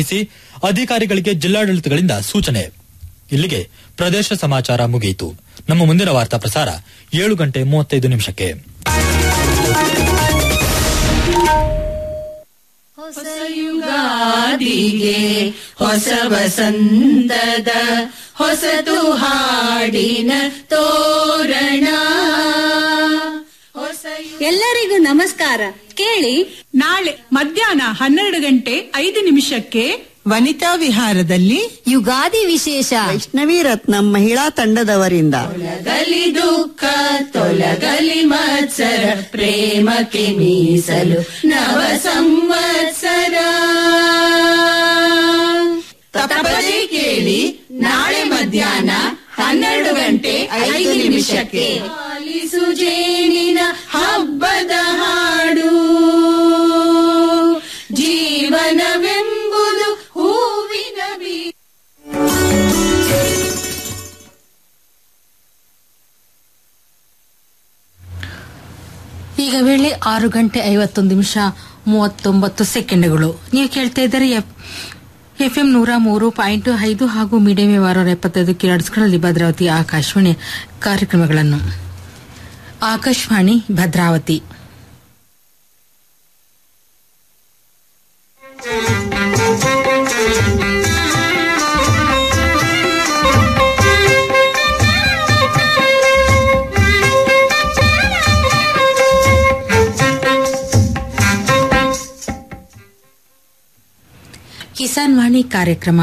ವಹಿಸಿ ಅಧಿಕಾರಿಗಳಿಗೆ ಜಿಲ್ಲಾಡಳಿತಗಳಿಂದ ಸೂಚನೆ ಇಲ್ಲಿಗೆ ಪ್ರದೇಶ ಸಮಾಚಾರ ಮುಗಿಯಿತು ನಮ್ಮ ಮುಂದಿನ ವಾರ್ತಾ ಪ್ರಸಾರ ಏಳು ಗಂಟೆ ಮೂವತ್ತೈದು ನಿಮಿಷಕ್ಕೆ ಹೊಸ ಯುಗಾದಿಗೆ ಹೊಸ ವಸಂತದ ಹೊಸತು ಹಾಡಿನ ತೋರಣ ಹೊಸ ಯು- ಎಲ್ಲರಿಗೂ ನಮಸ್ಕಾರ ಕೇಳಿ ನಾಳೆ ಮಧ್ಯಾಹ್ನ ಹನ್ನೆರಡು ಗಂಟೆ ಐದು ನಿಮಿಷಕ್ಕೆ ವನಿತಾ ವಿಹಾರದಲ್ಲಿ ಯುಗಾದಿ ವಿಶೇಷ ವೈಷ್ಣವಿ ರತ್ನಂ ಮಹಿಳಾ ತಂಡದವರಿಂದ ತೊಲಗಲಿ ದುಃಖ ತೊಲಗಲಿ ಮತ್ಸರ ಪ್ರೇಮಕ್ಕೆ ಮೀಸಲು ನವ ಸಂವತ್ಸರ ತಪ್ಪದೇ ಕೇಳಿ ನಾಳೆ ಮಧ್ಯಾಹ್ನ ಹನ್ನೆರಡು ಗಂಟೆ ಐದು ನಿಮಿಷಕ್ಕೆ ಆಲಿಸು ಜೇನಿನ ಹಬ್ಬದ ಹಾಡು ಜೀವನವೆಂಬುದು ಹೂವಿನ ಬೀ ಈಗ ವೇಳೆ ಆರು ಗಂಟೆ ಐವತ್ತೊಂದು ನಿಮಿಷ ಮೂವತ್ತೊಂಬತ್ತು ಸೆಕೆಂಡ್ಗಳು ನೀವು ಕೇಳ್ತಾ ಇದ್ದಾರೆ ಎಫ್ ಎಂ ನೂರ ಮೂರು ಪಾಯಿಂಟ್ ಐದು ಹಾಗೂ ಮೀಡಿಯಂ ವಾರ ಎಪ್ಪತ್ತೈದು ಕಿಲೋಟ್ಸ್ಗಳಲ್ಲಿ ಭದ್ರಾವತಿ ಆಕಾಶವಾಣಿ ಕಾರ್ಯಕ್ರಮಗಳನ್ನು ಆಕಾಶವಾಣಿ ಭದ್ರಾವತಿ ಕಿಸಾನ್ ವಾಣಿ ಕಾರ್ಯಕ್ರಮ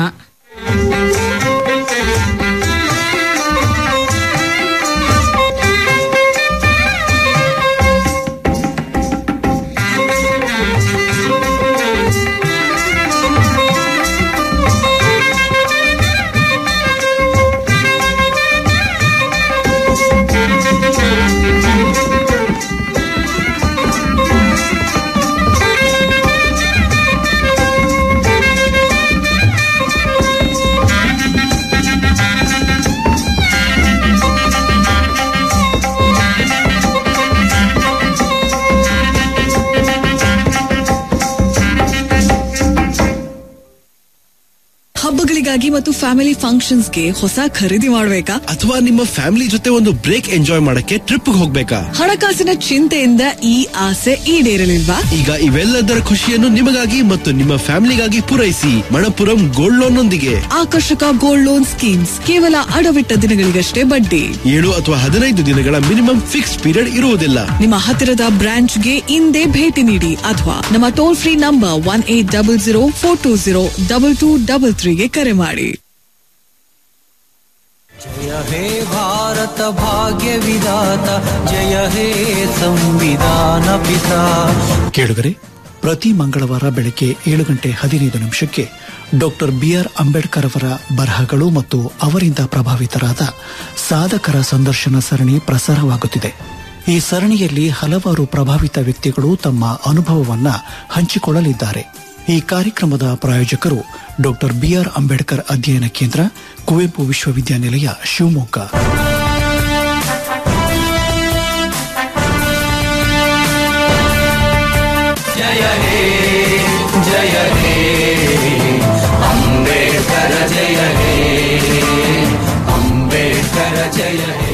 ಹಬ್ಬಗಳಿಗಾಗಿ ಮತ್ತು ಫ್ಯಾಮಿಲಿ ಫಂಕ್ಷನ್ಸ್ಗೆ ಹೊಸ ಖರೀದಿ ಮಾಡಬೇಕಾ ಅಥವಾ ನಿಮ್ಮ ಫ್ಯಾಮಿಲಿ ಜೊತೆ ಒಂದು ಬ್ರೇಕ್ ಎಂಜಾಯ್ ಮಾಡಕ್ಕೆ ಟ್ರಿಪ್ ಹೋಗ್ಬೇಕಾ ಹಣಕಾಸಿನ ಚಿಂತೆಯಿಂದ ಈ ಆಸೆ ಈಡೇರಲಿಲ್ವಾ ಈಗ ಇವೆಲ್ಲದರ ಖುಷಿಯನ್ನು ನಿಮಗಾಗಿ ಮತ್ತು ನಿಮ್ಮ ಫ್ಯಾಮಿಲಿಗಾಗಿ ಪೂರೈಸಿ ಮಣಪುರಂ ಗೋಲ್ಡ್ ಲೋನ್ ನೊಂದಿಗೆ ಆಕರ್ಷಕ ಗೋಲ್ಡ್ ಲೋನ್ ಸ್ಕೀಮ್ಸ್ ಕೇವಲ ಅಡವಿಟ್ಟ ದಿನಗಳಿಗಷ್ಟೇ ಬಡ್ಡಿ ಏಳು ಅಥವಾ ಹದಿನೈದು ದಿನಗಳ ಮಿನಿಮಮ್ ಫಿಕ್ಸ್ ಪೀರಿಯಡ್ ಇರುವುದಿಲ್ಲ ನಿಮ್ಮ ಹತ್ತಿರದ ಬ್ರಾಂಚ್ಗೆ ಇಂದೇ ಭೇಟಿ ನೀಡಿ ಅಥವಾ ನಮ್ಮ toll free number one eight double zero four two zero double two double ತ್ರೀಗೆ ಕರೆ ಮಾಡಿ जय हे भारत भाग्य विधाता जय हे संविधान पिता ಕೇಳುಗರೆ ಪ್ರತಿ ಮಂಗಳವಾರ ಬೆಳಗ್ಗೆ ಏಳು ಗಂಟೆ ಹದಿನೈದು ನಿಮಿಷಕ್ಕೆ ಡಾಕ್ಟರ್ ಬಿಆರ್ ಅಂಬೇಡ್ಕರ್ ಅವರ ಬರಹಗಳು ಮತ್ತು ಅವರಿಂದ ಪ್ರಭಾವಿತರಾದ ಸಾಧಕರ ಸಂದರ್ಶನ ಸರಣಿ ಪ್ರಸಾರವಾಗುತ್ತಿದೆ ಈ ಸರಣಿಯಲ್ಲಿ ಹಲವಾರು ಪ್ರಭಾವಿತ ವ್ಯಕ್ತಿಗಳು ತಮ್ಮ ಅನುಭವವನ್ನ ಹಂಚಿಕೊಳ್ಳಲಿದ್ದಾರೆ ಈ ಕಾರ್ಯಕ್ರಮದ ಪ್ರಾಯೋಜಕರು ಡಾಕ್ಟರ್ ಬಿಆರ್ ಅಂಬೇಡ್ಕರ್ ಅಧ್ಯಯನ ಕೇಂದ್ರ ಕುವೆಂಪು ವಿಶ್ವವಿದ್ಯಾನಿಲಯ ಶಿವಮೊಗ್ಗ जय हे जय हे अम्बेडकर जय हे अम्बेडकर जय हे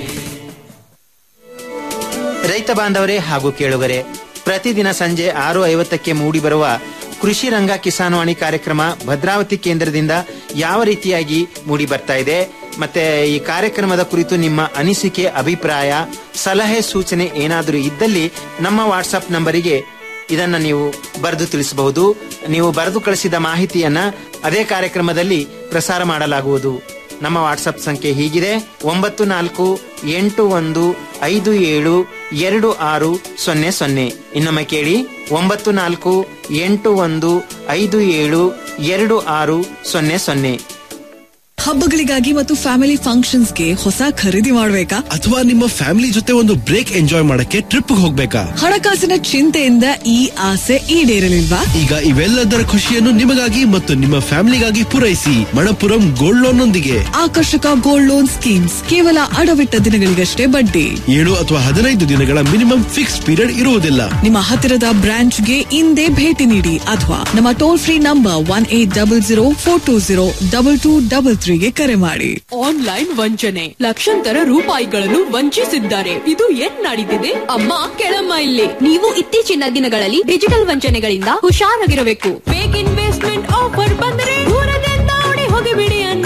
ರೈತ ಬಾಂಧವರೇ ಹಾಗೂ ಕೇಳುಗರೆ ಪ್ರತಿದಿನ ಸಂಜೆ ಆರು ಐವತ್ತಕ್ಕೆ ಮೂಡಿಬರುವ ಕೃಷಿ ರಂಗ ಕಿಸಾನ್ವಾಣಿ ಕಾರ್ಯಕ್ರಮ ಭದ್ರಾವತಿ ಕೇಂದ್ರದಿಂದ ಯಾವ ರೀತಿಯಾಗಿ ಮೂಡಿ ಬರ್ತಾ ಇದೆ ಮತ್ತೆ ಈ ಕಾರ್ಯಕ್ರಮದ ಕುರಿತು ನಿಮ್ಮ ಅನಿಸಿಕೆ ಅಭಿಪ್ರಾಯ ಸಲಹೆ ಸೂಚನೆ ಏನಾದರೂ ಇದ್ದಲ್ಲಿ ನಮ್ಮ ವಾಟ್ಸಪ್ ನಂಬರಿಗೆ ಇದನ್ನ ನೀವು ಬರೆದು ತಿಳಿಸಬಹುದು ನೀವು ಬರೆದು ಕಳಿಸಿದ ಮಾಹಿತಿಯನ್ನ ಅದೇ ಕಾರ್ಯಕ್ರಮದಲ್ಲಿ ಪ್ರಸಾರ ಮಾಡಲಾಗುವುದು ನಮ್ಮ ವಾಟ್ಸಪ್ ಸಂಖ್ಯೆ ಹೀಗಿದೆ ಒಂಬತ್ತು ನಾಲ್ಕು ಎಂಟು ಒಂದು ಐದು ಏಳು ಎರಡು ಆರು ಸೊನ್ನೆ ಸೊನ್ನೆ ಇನ್ನೊಮ್ಮೆ ಕೇಳಿ ಒಂಬತ್ತು ನಾಲ್ಕು ಎಂಟು ಒಂದು ಐದು ಏಳು ಎರಡು ಆರು ಸೊನ್ನೆ ಸೊನ್ನೆ ಹಬ್ಬಗಳಿಗಾಗಿ ಮತ್ತು ಫ್ಯಾಮಿಲಿ ಫಂಕ್ಷನ್ಸ್ಗೆ ಹೊಸ ಖರೀದಿ ಮಾಡ್ಬೇಕಾ ಅಥವಾ ನಿಮ್ಮ ಫ್ಯಾಮಿಲಿ ಜೊತೆ ಒಂದು ಬ್ರೇಕ್ ಎಂಜಾಯ್ ಮಾಡಕ್ಕೆ ಟ್ರಿಪ್ ಹೋಗ್ಬೇಕಾ ಹಣಕಾಸಿನ ಚಿಂತೆಯಿಂದ ಈ ಆಸೆ ಈಡೇರಲಿಲ್ವಾ ಈಗ ಇವೆಲ್ಲದರ ಖುಷಿಯನ್ನು ನಿಮಗಾಗಿ ಮತ್ತು ನಿಮ್ಮ ಫ್ಯಾಮಿಲಿಗಾಗಿ ಪೂರೈಸಿ ಮಣಪುರಂ ಗೋಲ್ಡ್ ಲೋನ್ ನೊಂದಿಗೆ ಆಕರ್ಷಕ ಗೋಲ್ಡ್ ಲೋನ್ ಸ್ಕೀಮ್ಸ್ ಕೇವಲ ಅಡವಿಟ್ಟ ದಿನಗಳಿಗಷ್ಟೇ ಬಡ್ಡಿ ಏಳು ಅಥವಾ ಹದಿನೈದು ದಿನಗಳ ಮಿನಿಮಮ್ ಫಿಕ್ಸ್ ಪೀರಿಯಡ್ ಇರುವುದಿಲ್ಲ ನಿಮ್ಮ ಹತ್ತಿರದ ಬ್ರಾಂಚ್ಗೆ ಇಂದೇ ಭೇಟಿ ನೀಡಿ ಅಥವಾ ನಮ್ಮ toll free number one eight double zero four two zero double two double ತ್ರೀಗೆ ಕರೆ ಮಾಡಿ ಆನ್ಲೈನ್ ವಂಚನೆ ಲಕ್ಷಾಂತರ ರೂಪಾಯಿಗಳನ್ನು ವಂಚಿಸಿದ್ದಾರೆ ಇದು ಏನ್ ನಡೀತಿದೆ ಅಮ್ಮ ಕೆಳಮ್ಮ ಇಲ್ಲಿ ನೀವು ಇತ್ತೀಚಿನ ದಿನಗಳಲ್ಲಿ ಡಿಜಿಟಲ್ ವಂಚನೆಗಳಿಂದ ಹುಷಾರಾಗಿರಬೇಕು ಫೇಕ್ ಇನ್ವೆಸ್ಟ್ಮೆಂಟ್ ಆಫರ್ ಬಂದರೆ ದೂರದಿಂದ ಓಡಿ ಹೋಗಿಬಿಡಿ ಅನ್ನ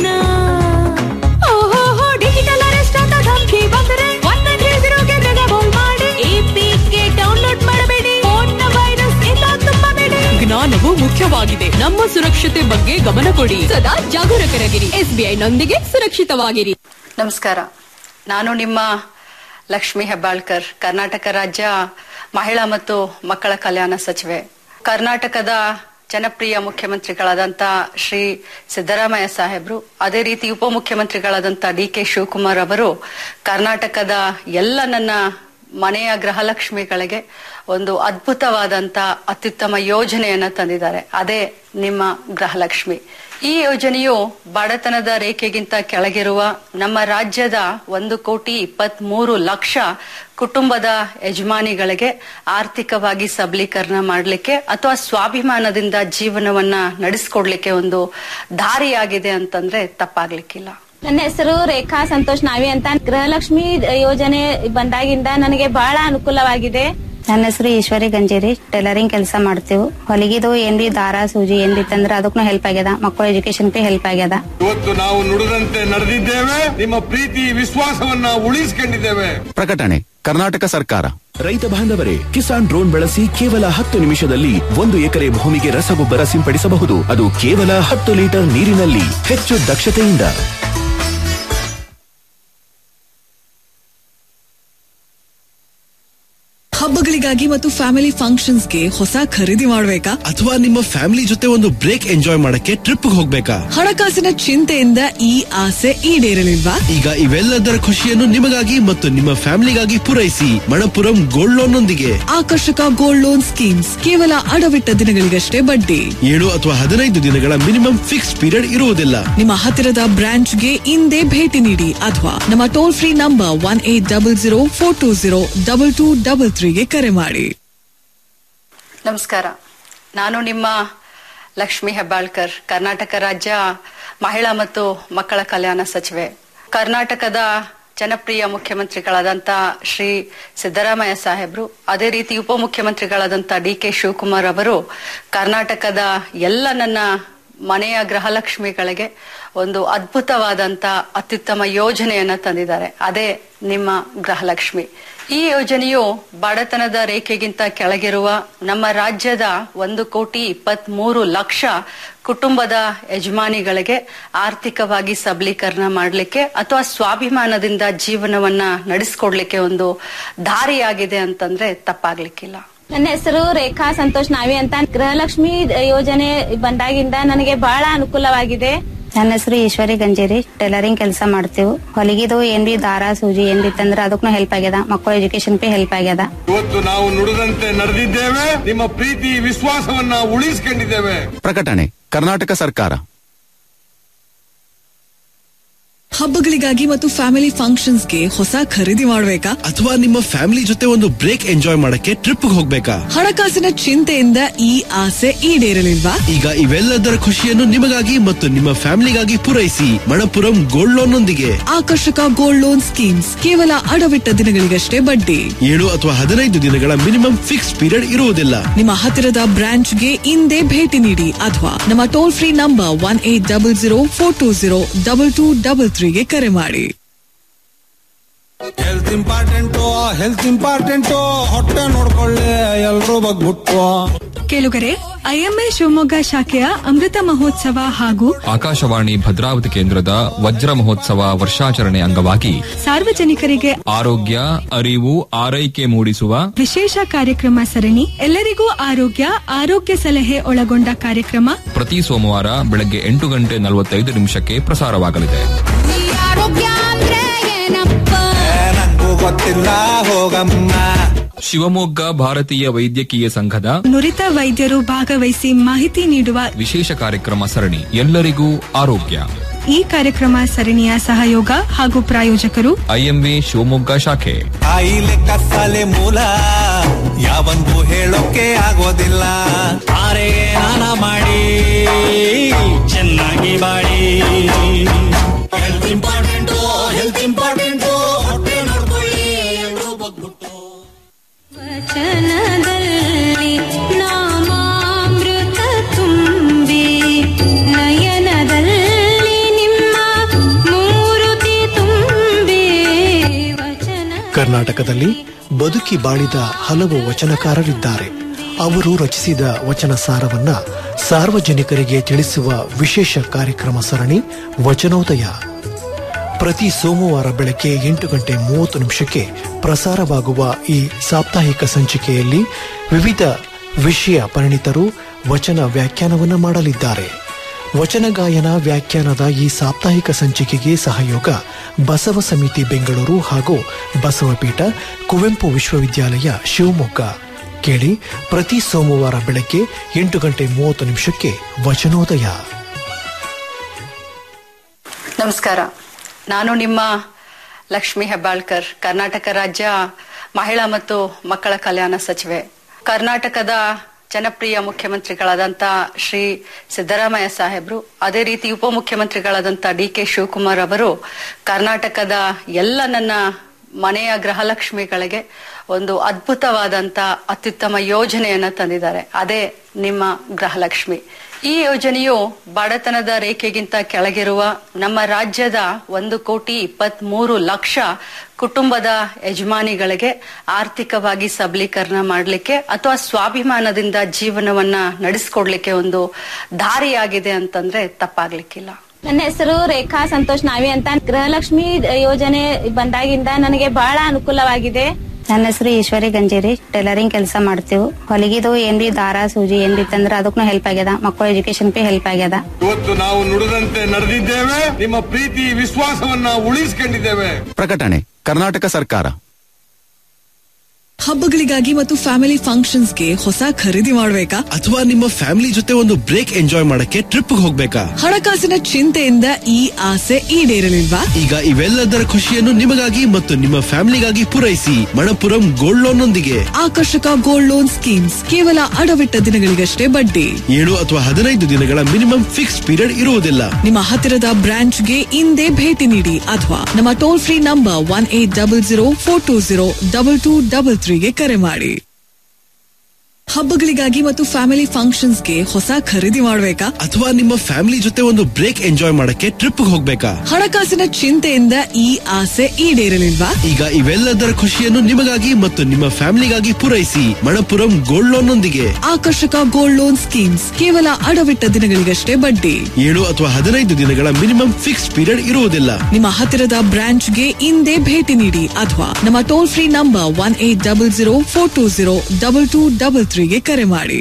ಓಹೋ ಡಿಜಿಟಲ್ ಅರೆಸ್ಟ್ ಅಂತ ಧಮಕಿ ಬಂದರೆ ಒನ್ ನೈನ್ ತ್ರೀ ಜೀರೋಗೆ ಬೇಗ ಫೋನ್ ಮಾಡಿ ಎಪಿಕೆ ಡೌನ್ಲೋಡ್ ಮಾಡಬೇಡಿ ಫೋನ್ನ ವೈರಸ್ ಇಂದ ತುಂಬಬೇಡಿ ಜ್ಞಾನವು ಮುಖ್ಯವಾಗಿದೆ ನಮ್ಮ ಸುರಕ್ಷತೆ ಬಗ್ಗೆ ಗಮನ ಕೊಡಿ ಸದಾ ಜಾಗರೂಕರಾಗಿರಿ ಎಸ್ಬಿಐ ನೊಂದಿಗೆ ಸುರಕ್ಷಿತವಾಗಿರಿ ನಮಸ್ಕಾರ ನಾನು ನಿಮ್ಮ ಲಕ್ಷ್ಮಿ ಹೆಬ್ಬಾಳ್ಕರ್ ಕರ್ನಾಟಕ ರಾಜ್ಯ ಮಹಿಳಾ ಮತ್ತು ಮಕ್ಕಳ ಕಲ್ಯಾಣ ಸಚಿವೆ ಕರ್ನಾಟಕದ ಜನಪ್ರಿಯ ಮುಖ್ಯಮಂತ್ರಿಗಳಾದಂಥ ಶ್ರೀ ಸಿದ್ದರಾಮಯ್ಯ ಸಾಹೇಬ್ರು ಅದೇ ರೀತಿ ಉಪಮುಖ್ಯಮಂತ್ರಿಗಳಾದಂಥ ಡಿ ಕೆ ಶಿವಕುಮಾರ್ ಅವರು ಕರ್ನಾಟಕದ ಎಲ್ಲ ನನ್ನ ಮನೆಯ ಗೃಹಲಕ್ಷ್ಮಿಗಳಿಗೆ ಒಂದು ಅದ್ಭುತವಾದಂತ ಅತ್ಯುತ್ತಮ ಯೋಜನೆಯನ್ನ ತಂದಿದ್ದಾರೆ ಅದೇ ನಿಮ್ಮ ಗೃಹಲಕ್ಷ್ಮಿ ಈ ಯೋಜನೆಯು ಬಡತನದ ರೇಖೆಗಿಂತ ಕೆಳಗಿರುವ ನಮ್ಮ ರಾಜ್ಯದ ಒಂದು ಕೋಟಿ ಇಪ್ಪತ್ತ್ ಮೂರು ಲಕ್ಷ ಕುಟುಂಬದ ಯಜಮಾನಿಗಳಿಗೆ ಆರ್ಥಿಕವಾಗಿ ಸಬಲೀಕರಣ ಮಾಡಲಿಕ್ಕೆ ಅಥವಾ ಸ್ವಾಭಿಮಾನದಿಂದ ಜೀವನವನ್ನ ನಡೆಸ್ಕೊಡ್ಲಿಕ್ಕೆ ಒಂದು ದಾರಿಯಾಗಿದೆ ಅಂತಂದ್ರೆ ತಪ್ಪಾಗ್ಲಿಕ್ಕಿಲ್ಲ ನನ್ನ ಹೆಸರು ರೇಖಾ ಸಂತೋಷ್ ನಾವಿ ಅಂತ ಗೃಹಲಕ್ಷ್ಮಿ ಯೋಜನೆ ಬಂದಾಗಿಂದ ನನಗೆ ಬಹಳ ಅನುಕೂಲವಾಗಿದೆ ನನ್ನ ಹೆಸರು ಈಶ್ವರಿ ಗಂಜೇರಿ ಟೈಲರಿಂಗ್ ಕೆಲಸ ಮಾಡ್ತೀವಿ ಹೊಲಿಗಿದು ಏನ್ ಬಿ ದಾರ ಸೂಜಿ ಏನ್ ಬಿ ತಂದ್ರೆ ಅದಕ್ಕೂ ಹೆಲ್ಪ್ ಆಗ್ಯದ ಮಕ್ಕಳ ಎಜುಕೇಶನ್ ಬಿ ಹೆಲ್ಪ್ ಆಗ್ಯದ ಇವತ್ತು ನಾವು ನುಡಿದಂತೆ ನಡೆದಿದ್ದೇವೆ ನಿಮ್ಮ ಪ್ರೀತಿ ವಿಶ್ವಾಸವನ್ನ ಉಳಿಸಿಕೊಂಡಿದ್ದೇವೆ ಪ್ರಕಟಣೆ ಕರ್ನಾಟಕ ಸರ್ಕಾರ ರೈತ ಬಾಂಧವರೇ ಕಿಸಾನ್ ಡ್ರೋನ್ ಬಳಸಿ ಕೇವಲ ಹತ್ತು ನಿಮಿಷದಲ್ಲಿ ಒಂದು ಎಕರೆ ಭೂಮಿಗೆ ರಸಗೊಬ್ಬರ ಸಿಂಪಡಿಸಬಹುದು ಅದು ಕೇವಲ ಹತ್ತು ಲೀಟರ್ ನೀರಿನಲ್ಲಿ ಹೆಚ್ಚು ದಕ್ಷತೆಯಿಂದ ಹಬ್ಬಗಳಿಗಾಗಿ ಮತ್ತು ಫ್ಯಾಮಿಲಿ ಫಂಕ್ಷನ್ಸ್ಗೆ ಹೊಸ ಖರೀದಿ ಮಾಡ್ಬೇಕಾ ಅಥವಾ ನಿಮ್ಮ ಫ್ಯಾಮಿಲಿ ಜೊತೆ ಒಂದು ಬ್ರೇಕ್ ಎಂಜಾಯ್ ಮಾಡಕ್ಕೆ ಟ್ರಿಪ್ ಹೋಗ್ಬೇಕಾ ಹಣಕಾಸಿನ ಚಿಂತೆಯಿಂದ ಈ ಆಸೆ ಈಡೇರಲಿಲ್ವಾ ಈಗ ಇವೆಲ್ಲದರ ಖುಷಿಯನ್ನು ನಿಮಗಾಗಿ ಮತ್ತು ನಿಮ್ಮ ಫ್ಯಾಮಿಲಿಗಾಗಿ ಪೂರೈಸಿ ಮಣಪುರಂ ಗೋಲ್ಡ್ ಲೋನ್ ನೊಂದಿಗೆ ಆಕರ್ಷಕ ಗೋಲ್ಡ್ ಲೋನ್ ಸ್ಕೀಮ್ಸ್ ಕೇವಲ ಅಡವಿಟ್ಟ ದಿನಗಳಿಗಷ್ಟೇ ಬಡ್ಡಿ ಏಳು ಅಥವಾ ಹದಿನೈದು ದಿನಗಳ ಮಿನಿಮಮ್ ಫಿಕ್ಸ್ ಪೀರಿಯಡ್ ಇರುವುದಿಲ್ಲ ನಿಮ್ಮ ಹತ್ತಿರದ ಬ್ರಾಂಚ್ಗೆ ಇಂದೇ ಭೇಟಿ ನೀಡಿ ಅಥವಾ ನಮ್ಮ toll free number one eight double zero four two zero double two double ತ್ರೀಗೆ ಕರೆ ಮಾಡಿ ನಮಸ್ಕಾರ ನಾನು ನಿಮ್ಮ ಲಕ್ಷ್ಮಿ ಹೆಬ್ಬಾಳ್ಕರ್ ಕರ್ನಾಟಕ ರಾಜ್ಯ ಮಹಿಳಾ ಮತ್ತು ಮಕ್ಕಳ ಕಲ್ಯಾಣ ಸಚಿವೆ ಕರ್ನಾಟಕದ ಜನಪ್ರಿಯ ಮುಖ್ಯಮಂತ್ರಿಗಳಾದಂಥ ಶ್ರೀ ಸಿದ್ದರಾಮಯ್ಯ ಸಾಹೇಬ್ರು ಅದೇ ರೀತಿ ಉಪಮುಖ್ಯಮಂತ್ರಿಗಳಾದಂಥ ಡಿ ಕೆ ಶಿವಕುಮಾರ್ ಅವರು ಕರ್ನಾಟಕದ ಎಲ್ಲ ನನ್ನ ಮನೆಯ ಗೃಹಲಕ್ಷ್ಮಿಗಳಿಗೆ ಒಂದು ಅದ್ಭುತವಾದಂತ ಅತ್ಯುತ್ತಮ ಯೋಜನೆಯನ್ನ ತಂದಿದ್ದಾರೆ ಅದೇ ನಿಮ್ಮ ಗೃಹಲಕ್ಷ್ಮಿ ಈ ಯೋಜನೆಯು ಬಡತನದ ರೇಖೆಗಿಂತ ಕೆಳಗಿರುವ ನಮ್ಮ ರಾಜ್ಯದ ಒಂದು ಕೋಟಿ ಇಪ್ಪತ್ತ್ ಮೂರು ಲಕ್ಷ ಕುಟುಂಬದ ಯಜಮಾನಿಗಳಿಗೆ ಆರ್ಥಿಕವಾಗಿ ಸಬಲೀಕರಣ ಮಾಡಲಿಕ್ಕೆ ಅಥವಾ ಸ್ವಾಭಿಮಾನದಿಂದ ಜೀವನವನ್ನ ನಡೆಸ್ಕೊಡ್ಲಿಕ್ಕೆ ಒಂದು ದಾರಿಯಾಗಿದೆ ಅಂತಂದ್ರೆ ತಪ್ಪಾಗ್ಲಿಕ್ಕಿಲ್ಲ ನನ್ನ ಹೆಸರು ರೇಖಾ ಸಂತೋಷ್ ನಾವಿ ಅಂತ ಗೃಹಲಕ್ಷ್ಮಿ ಯೋಜನೆ ಬಂದಾಗಿಂದ ನನಗೆ ಬಹಳ ಅನುಕೂಲವಾಗಿದೆ ನನ್ನ ಹೆಸರು ಈಶ್ವರಿ ಗಂಜೇರಿ ಟೈಲರಿಂಗ್ ಕೆಲಸ ಮಾಡ್ತೀವಿ ಹೊಲಿಗಿದು ಏನ್ ಬಿ ದಾರ ಸೂಜಿ ಏನ್ ಬಿ ತಂದ್ರೆ ಅದಕ್ಕೂ ಹೆಲ್ಪ್ ಆಗ್ಯದ ಮಕ್ಕಳ ಎಜುಕೇಶನ್ ಬಿ ಹೆಲ್ಪ್ ಆಗ್ಯದ ಇವತ್ತು ನಾವು ನುಡಿದಂತೆ ನಡೆದಿದ್ದೇವೆ ನಿಮ್ಮ ಪ್ರೀತಿ ವಿಶ್ವಾಸವನ್ನ ಉಳಿಸಿಕೊಂಡಿದ್ದೇವೆ ಪ್ರಕಟಣೆ ಕರ್ನಾಟಕ ಸರ್ಕಾರ ಹಬ್ಬಗಳಿಗಾಗಿ ಮತ್ತು ಫ್ಯಾಮಿಲಿ ಫಂಕ್ಷನ್ಸ್ಗೆ ಹೊಸ ಖರೀದಿ ಮಾಡ್ಬೇಕಾ ಅಥವಾ ನಿಮ್ಮ ಫ್ಯಾಮಿಲಿ ಜೊತೆ ಒಂದು ಬ್ರೇಕ್ ಎಂಜಾಯ್ ಮಾಡಕ್ಕೆ ಟ್ರಿಪ್ ಹೋಗ್ಬೇಕಾ ಹಣಕಾಸಿನ ಚಿಂತೆಯಿಂದ ಈ ಆಸೆ ಈಡೇರಲಿಲ್ವಾ ಈಗ ಇವೆಲ್ಲದರ ಖುಷಿಯನ್ನು ನಿಮಗಾಗಿ ಮತ್ತು ನಿಮ್ಮ ಫ್ಯಾಮಿಲಿಗಾಗಿ ಪೂರೈಸಿ ಮಣಪುರಂ ಗೋಲ್ಡ್ ಲೋನ್ ನೊಂದಿಗೆ ಆಕರ್ಷಕ ಗೋಲ್ಡ್ ಲೋನ್ ಸ್ಕೀಮ್ಸ್ ಕೇವಲ ಅಡವಿಟ್ಟ ದಿನಗಳಿಗಷ್ಟೇ ಬಡ್ಡಿ ಏಳು ಅಥವಾ ಹದಿನೈದು ದಿನಗಳ ಮಿನಿಮಮ್ ಫಿಕ್ಸ್ ಪೀರಿಯಡ್ ಇರುವುದಿಲ್ಲ ನಿಮ್ಮ ಹತ್ತಿರದ ಬ್ರಾಂಚ್ಗೆ ಇಂದೇ ಭೇಟಿ ನೀಡಿ ಅಥವಾ ನಮ್ಮ toll free number one eight double zero four two zero double two double ತ್ರೀಗೆ ಕರೆ ಮಾಡಿ ಹೆಲ್ತ್ ಇಂಪಾರ್ಟೆಂಟು ಹೆಲ್ತ್ ಇಂಪಾರ್ಟೆಂಟು ಹೊಟ್ಟೆ ನೋಡ್ಕೊಳ್ಳಿ ಎಲ್ರೂ ಬಗ್ಬಿಟ್ಟು ಕೇಳುಗರೆ ಐಎಂಎ ಶಿವಮೊಗ್ಗ ಶಾಖೆಯ ಅಮೃತ ಮಹೋತ್ಸವ ಹಾಗೂ ಆಕಾಶವಾಣಿ ಭದ್ರಾವತಿ ಕೇಂದ್ರದ ವಜ್ರ ಮಹೋತ್ಸವ ವರ್ಷಾಚರಣೆ ಅಂಗವಾಗಿ ಸಾರ್ವಜನಿಕರಿಗೆ ಆರೋಗ್ಯ ಅರಿವು ಆರೈಕೆ ಮೂಡಿಸುವ ವಿಶೇಷ ಕಾರ್ಯಕ್ರಮ ಸರಣಿ ಎಲ್ಲರಿಗೂ ಆರೋಗ್ಯ ಆರೋಗ್ಯ ಸಲಹೆ ಒಳಗೊಂಡ ಕಾರ್ಯಕ್ರಮ ಪ್ರತಿ ಸೋಮವಾರ ಬೆಳಗ್ಗೆ ಎಂಟು ಗಂಟೆ ನಲವತ್ತೈದು ನಿಮಿಷಕ್ಕೆ ಪ್ರಸಾರವಾಗಲಿದೆ ಆರೋಗ್ಯ ಅಂದ್ರೆ ಏನಪ್ಪ ನಂಗೂ ಗೊತ್ತಿಲ್ಲ ಹೋಗಮ್ಮ ಶಿವಮೊಗ್ಗ ಭಾರತೀಯ ವೈದ್ಯಕೀಯ ಸಂಘದ ನುರಿತ ವೈದ್ಯರು ಭಾಗವಹಿಸಿ ಮಾಹಿತಿ ನೀಡುವ ವಿಶೇಷ ಕಾರ್ಯಕ್ರಮ ಸರಣಿ ಎಲ್ಲರಿಗೂ ಆರೋಗ್ಯ ಈ ಕಾರ್ಯಕ್ರಮ ಸರಣಿಯ ಸಹಯೋಗ ಹಾಗೂ ಪ್ರಾಯೋಜಕರು ಐಎಂವಿ ಶಿವಮೊಗ್ಗ ಶಾಖೆ ಕಾಯಿಲೆ ಕಸಾಲೆ ಮೂಲ ಯಾವನ್ಗೂ ಹೇಳೋಕೆ ಆಗೋದಿಲ್ಲ ಆರೆ ನಾನ ಮಾಡಿ ಚೆನ್ನಾಗಿ ಬಾಳಿ ಹೆಲ್ತ್ ಇಂಪಾರ್ಟೆಂಟು ಹೆಲ್ತ್ ಇಂಪಾರ್ಟೆಂಟು ಹೊಟ್ಟೆ ನೋಡ್ಕೊಳ್ಳಿ ಎಲ್ರೂ ಬಗ್ಬಿಟ್ಟು ವಚನದಲ್ಲಿ ನಾಮಾಮೃತ ತುಂಬಿ ನಯನದಲ್ಲಿ ನಿಮ್ಮ ಮೂರುತಿ ತುಂಬಿ ವಚನ ಕರ್ನಾಟಕದಲ್ಲಿ ಬದುಕಿ ಬಾಳಿದ ಹಲವು ವಚನಕಾರರಿದ್ದಾರೆ ಅವರು ರಚಿಸಿದ ವಚನ ಸಾರವನ್ನ ಸಾರ್ವಜನಿಕರಿಗೆ ತಿಳಿಸುವ ವಿಶೇಷ ಕಾರ್ಯಕ್ರಮ ಸರಣಿ ವಚನೋದಯ ಪ್ರತಿ ಸೋಮವಾರ ಬೆಳಗ್ಗೆ ಎಂಟು ಗಂಟೆ ಮೂವತ್ತು ನಿಮಿಷಕ್ಕೆ ಪ್ರಸಾರವಾಗುವ ಈ ಸಾಪ್ತಾಹಿಕ ಸಂಚಿಕೆಯಲ್ಲಿ ವಿವಿಧ ವಿಷಯ ಪರಿಣಿತರು ವಚನ ವ್ಯಾಖ್ಯಾನವನ್ನ ಮಾಡಲಿದ್ದಾರೆ ವಚನ ಗಾಯನ ವ್ಯಾಖ್ಯಾನದ ಈ ಸಾಪ್ತಾಹಿಕ ಸಂಚಿಕೆಗೆ ಸಹಯೋಗ ಬಸವ ಸಮಿತಿ ಬೆಂಗಳೂರು ಹಾಗೂ ಬಸವಪೀಠ ಕುವೆಂಪು ವಿಶ್ವವಿದ್ಯಾಲಯ ಶಿವಮೊಗ್ಗ ಕೇಳಿ ಪ್ರತಿ ಸೋಮವಾರ ಬೆಳಗ್ಗೆ ಎಂಟು ಗಂಟೆ ಮೂವತ್ತು ನಿಮಿಷಕ್ಕೆ ವಚನೋದಯ ನಮಸ್ಕಾರ ನಾನು ನಿಮ್ಮ ಲಕ್ಷ್ಮಿ ಹೆಬ್ಬಾಳ್ಕರ್ ಕರ್ನಾಟಕ ರಾಜ್ಯ ಮಹಿಳಾ ಮತ್ತು ಮಕ್ಕಳ ಕಲ್ಯಾಣ ಸಚಿವೆ ಕರ್ನಾಟಕದ ಜನಪ್ರಿಯ ಮುಖ್ಯಮಂತ್ರಿಗಳಾದಂತ ಶ್ರೀ ಸಿದ್ದರಾಮಯ್ಯ ಸಾಹೇಬ್ರು ಅದೇ ರೀತಿ ಉಪಮುಖ್ಯಮಂತ್ರಿಗಳಾದಂತ ಡಿ ಕೆ ಶಿವಕುಮಾರ್ ಅವರು ಕರ್ನಾಟಕದ ಎಲ್ಲ ನನ್ನ ಮನೆಯ ಗೃಹಲಕ್ಷ್ಮಿಗಳಿಗೆ ಒಂದು ಅದ್ಭುತವಾದಂತ ಅತ್ಯುತ್ತಮ ಯೋಜನೆಯನ್ನ ತಂದಿದ್ದಾರೆ ಅದೇ ನಿಮ್ಮ ಗೃಹಲಕ್ಷ್ಮಿ ಈ ಯೋಜನೆಯು ಬಡತನದ ರೇಖೆಗಿಂತ ಕೆಳಗಿರುವ ನಮ್ಮ ರಾಜ್ಯದ ಒಂದು ಕೋಟಿ ಇಪ್ಪತ್ತ್ ಮೂರು ಲಕ್ಷ ಕುಟುಂಬದ ಯಜಮಾನಿಗಳಿಗೆ ಆರ್ಥಿಕವಾಗಿ ಸಬಲೀಕರಣ ಮಾಡಲಿಕ್ಕೆ ಅಥವಾ ಸ್ವಾಭಿಮಾನದಿಂದ ಜೀವನವನ್ನ ನಡೆಸ್ಕೊಡ್ಲಿಕ್ಕೆ ಒಂದು ದಾರಿಯಾಗಿದೆ ಅಂತಂದ್ರೆ ತಪ್ಪಾಗ್ಲಿಕ್ಕಿಲ್ಲ ನನ್ನ ಹೆಸರು ರೇಖಾ ಸಂತೋಷ್ ನಾವಿ ಅಂತ ಗೃಹಲಕ್ಷ್ಮಿ ಯೋಜನೆ ಬಂದಾಗಿಂದ ನನಗೆ ಬಹಳ ಅನುಕೂಲವಾಗಿದೆ ನನ್ನ ಹೆಸರು ಈಶ್ವರಿ ಗಂಜೇರಿ ಟೈಲರಿಂಗ್ ಕೆಲಸ ಮಾಡ್ತೀವಿ ಹೊಲಿಗಿದು ಏನ್ ಬಿ ದಾರ ಸೂಜಿ ಏನ್ ಬಿ ತಂದ್ರ ಅದಕ್ಕೂ ಹೆಲ್ಪ್ ಆಗ್ಯದ ಮಕ್ಕಳ ಎಜುಕೇಶನ್ ಬಿ ಹೆಲ್ಪ್ ಆಗ್ಯದ ಇವತ್ತು ನಾವು ನುಡಿದಂತೆ ನಡೆದಿದ್ದೇವೆ ನಿಮ್ಮ ಪ್ರೀತಿ ವಿಶ್ವಾಸವನ್ನ ಉಳಿಸಿಕೊಂಡಿದ್ದೇವೆ ಪ್ರಕಟಣೆ ಕರ್ನಾಟಕ ಸರ್ಕಾರ ಹಬ್ಬಗಳಿಗಾಗಿ ಮತ್ತು ಫ್ಯಾಮಿಲಿ ಫಂಕ್ಷನ್ಸ್ಗೆ ಹೊಸ ಖರೀದಿ ಮಾಡ್ಬೇಕಾ ಅಥವಾ ನಿಮ್ಮ ಫ್ಯಾಮಿಲಿ ಜೊತೆ ಒಂದು ಬ್ರೇಕ್ ಎಂಜಾಯ್ ಮಾಡಕ್ಕೆ ಟ್ರಿಪ್ ಹೋಗ್ಬೇಕಾ ಹಣಕಾಸಿನ ಚಿಂತೆಯಿಂದ ಈ ಆಸೆ ಈಡೇರಲಿಲ್ವಾ ಈಗ ಇವೆಲ್ಲದರ ಖುಷಿಯನ್ನು ನಿಮಗಾಗಿ ಮತ್ತು ನಿಮ್ಮ ಫ್ಯಾಮಿಲಿಗಾಗಿ ಪೂರೈಸಿ ಮಣಪುರಂ ಗೋಲ್ಡ್ ಲೋನ್ ನೊಂದಿಗೆ ಆಕರ್ಷಕ ಗೋಲ್ಡ್ ಲೋನ್ ಸ್ಕೀಮ್ಸ್ ಕೇವಲ ಅಡವಿಟ್ಟ ದಿನಗಳಿಗಷ್ಟೇ ಬಡ್ಡಿ ಏಳು ಅಥವಾ ಹದಿನೈದು ದಿನಗಳ ಮಿನಿಮಮ್ ಫಿಕ್ಸ್ ಪೀರಿಯಡ್ ಇರುವುದಿಲ್ಲ ನಿಮ್ಮ ಹತ್ತಿರದ ಬ್ರಾಂಚ್ಗೆ ಇಂದೇ ಭೇಟಿ ನೀಡಿ ಅಥವಾ ನಮ್ಮ toll free number one eight double zero four two zero double two double ತ್ರೀಗೆ ಕರೆ ಮಾಡಿ ಹಬ್ಬಗಳಿಗಾಗಿ ಮತ್ತು ಫ್ಯಾಮಿಲಿ ಫಂಕ್ಷನ್ಸ್ಗೆ ಹೊಸ ಖರೀದಿ ಮಾಡ್ಬೇಕಾ ಅಥವಾ ನಿಮ್ಮ ಫ್ಯಾಮಿಲಿ ಜೊತೆ ಒಂದು ಬ್ರೇಕ್ ಎಂಜಾಯ್ ಮಾಡಕ್ಕೆ ಟ್ರಿಪ್ ಹೋಗ್ಬೇಕಾ ಹಣಕಾಸಿನ ಚಿಂತೆಯಿಂದ ಈ ಆಸೆ ಈಡೇರಲಿಲ್ವಾ ಈಗ ಇವೆಲ್ಲದರ ಖುಷಿಯನ್ನು ನಿಮಗಾಗಿ ಮತ್ತು ನಿಮ್ಮ ಫ್ಯಾಮಿಲಿಗಾಗಿ ಪೂರೈಸಿ ಮಣಪುರಂ ಗೋಲ್ಡ್ ಲೋನ್ ನೊಂದಿಗೆ ಆಕರ್ಷಕ ಗೋಲ್ಡ್ ಲೋನ್ ಸ್ಕೀಮ್ಸ್ ಕೇವಲ ಅಡವಿಟ್ಟ ದಿನಗಳಿಗಷ್ಟೇ ಬಡ್ಡಿ ಏಳು ಅಥವಾ ಹದಿನೈದು ದಿನಗಳ ಮಿನಿಮಮ್ ಫಿಕ್ಸ್ ಪೀರಿಯಡ್ ಇರುವುದಿಲ್ಲ ನಿಮ್ಮ ಹತ್ತಿರದ ಬ್ರಾಂಚ್ಗೆ ಇಂದೇ ಭೇಟಿ ನೀಡಿ ಅಥವಾ ನಮ್ಮ toll free number one eight double zero four two zero double two double ತ್ರೀಗೆ ಕರೆ ಮಾಡಿ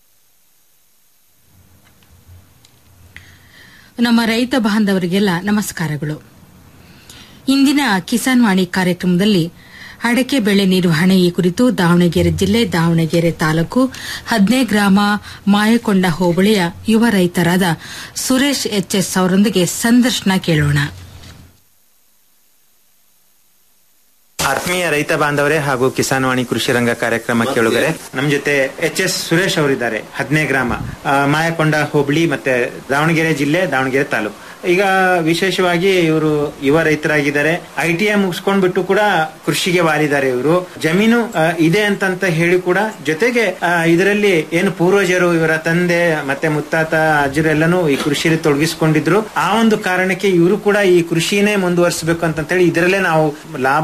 ನಮ್ಮ ರೈತ ಬಾಂಧವರಿಗೆಲ್ಲ ನಮಸ್ಕಾರಗಳು ಇಂದಿನ ಕಿಸಾನ್ ವಾಣಿ ಕಾರ್ಯಕ್ರಮದಲ್ಲಿ ಅಡಕೆ ಬೆಳೆ ನಿರ್ವಹಣೆ ಈ ಕುರಿತು ದಾವಣಗೆರೆ ಜಿಲ್ಲೆ ದಾವಣಗೆರೆ ತಾಲೂಕು ಹದ್ನೇ ಗ್ರಾಮ ಮಾಯಕೊಂಡ ಹೋಬಳಿಯ ಯುವ ರೈತರಾದ ಸುರೇಶ್ ಎಚ್ಎಸ್ ಅವರೊಂದಿಗೆ ಸಂದರ್ಶನ ಕೇಳೋಣ ಆತ್ಮೀಯ ರೈತ ಬಾಂಧವರೇ ಹಾಗೂ ಕಿಸಾನ್ ವಾಣಿ ಕೃಷಿ ರಂಗ ಕಾರ್ಯಕ್ರಮ ಕೇಳುಗರೆ ನಮ್ ಜೊತೆ ಎಚ್ ಎಸ್ ಸುರೇಶ್ ಅವರಿದ್ದಾರೆ ಹದಿನೇ ಗ್ರಾಮ ಆ, ಮಾಯಕೊಂಡ ಹೋಬಳಿ ಮತ್ತೆ ದಾವಣಗೆರೆ ಜಿಲ್ಲೆ ದಾವಣಗೆರೆ ತಾಲೂಕು ಈಗ ವಿಶೇಷವಾಗಿ ಇವರು ಯುವ ರೈತರಾಗಿದ್ದಾರೆ ಐ ಟಿ ಐ ಮುಗಿಸ್ಕೊಂಡ್ಬಿಟ್ಟು ಕೂಡ ಕೃಷಿಗೆ ವಾಲಿದ್ದಾರೆ ಇವರು ಜಮೀನು ಆ, ಇದೆ ಅಂತಂತ ಹೇಳಿ ಕೂಡ ಜೊತೆಗೆ ಆ, ಇದರಲ್ಲಿ ಏನು ಪೂರ್ವಜರು ಇವರ ತಂದೆ ಮತ್ತೆ ಮುತ್ತಾತ ಅಜ್ಜರೆಲ್ಲನೂ ಈ ಕೃಷಿಯಲ್ಲಿ ತೊಡಗಿಸಿಕೊಂಡಿದ್ರು ಆ ಒಂದು ಕಾರಣಕ್ಕೆ ಇವರು ಕೂಡ ಈ ಕೃಷಿನೇ ಮುಂದುವರಿಸಬೇಕು ಅಂತ ಹೇಳಿ ಇದರಲ್ಲೇ ನಾವು ಲಾಭ ಅಂತಂತ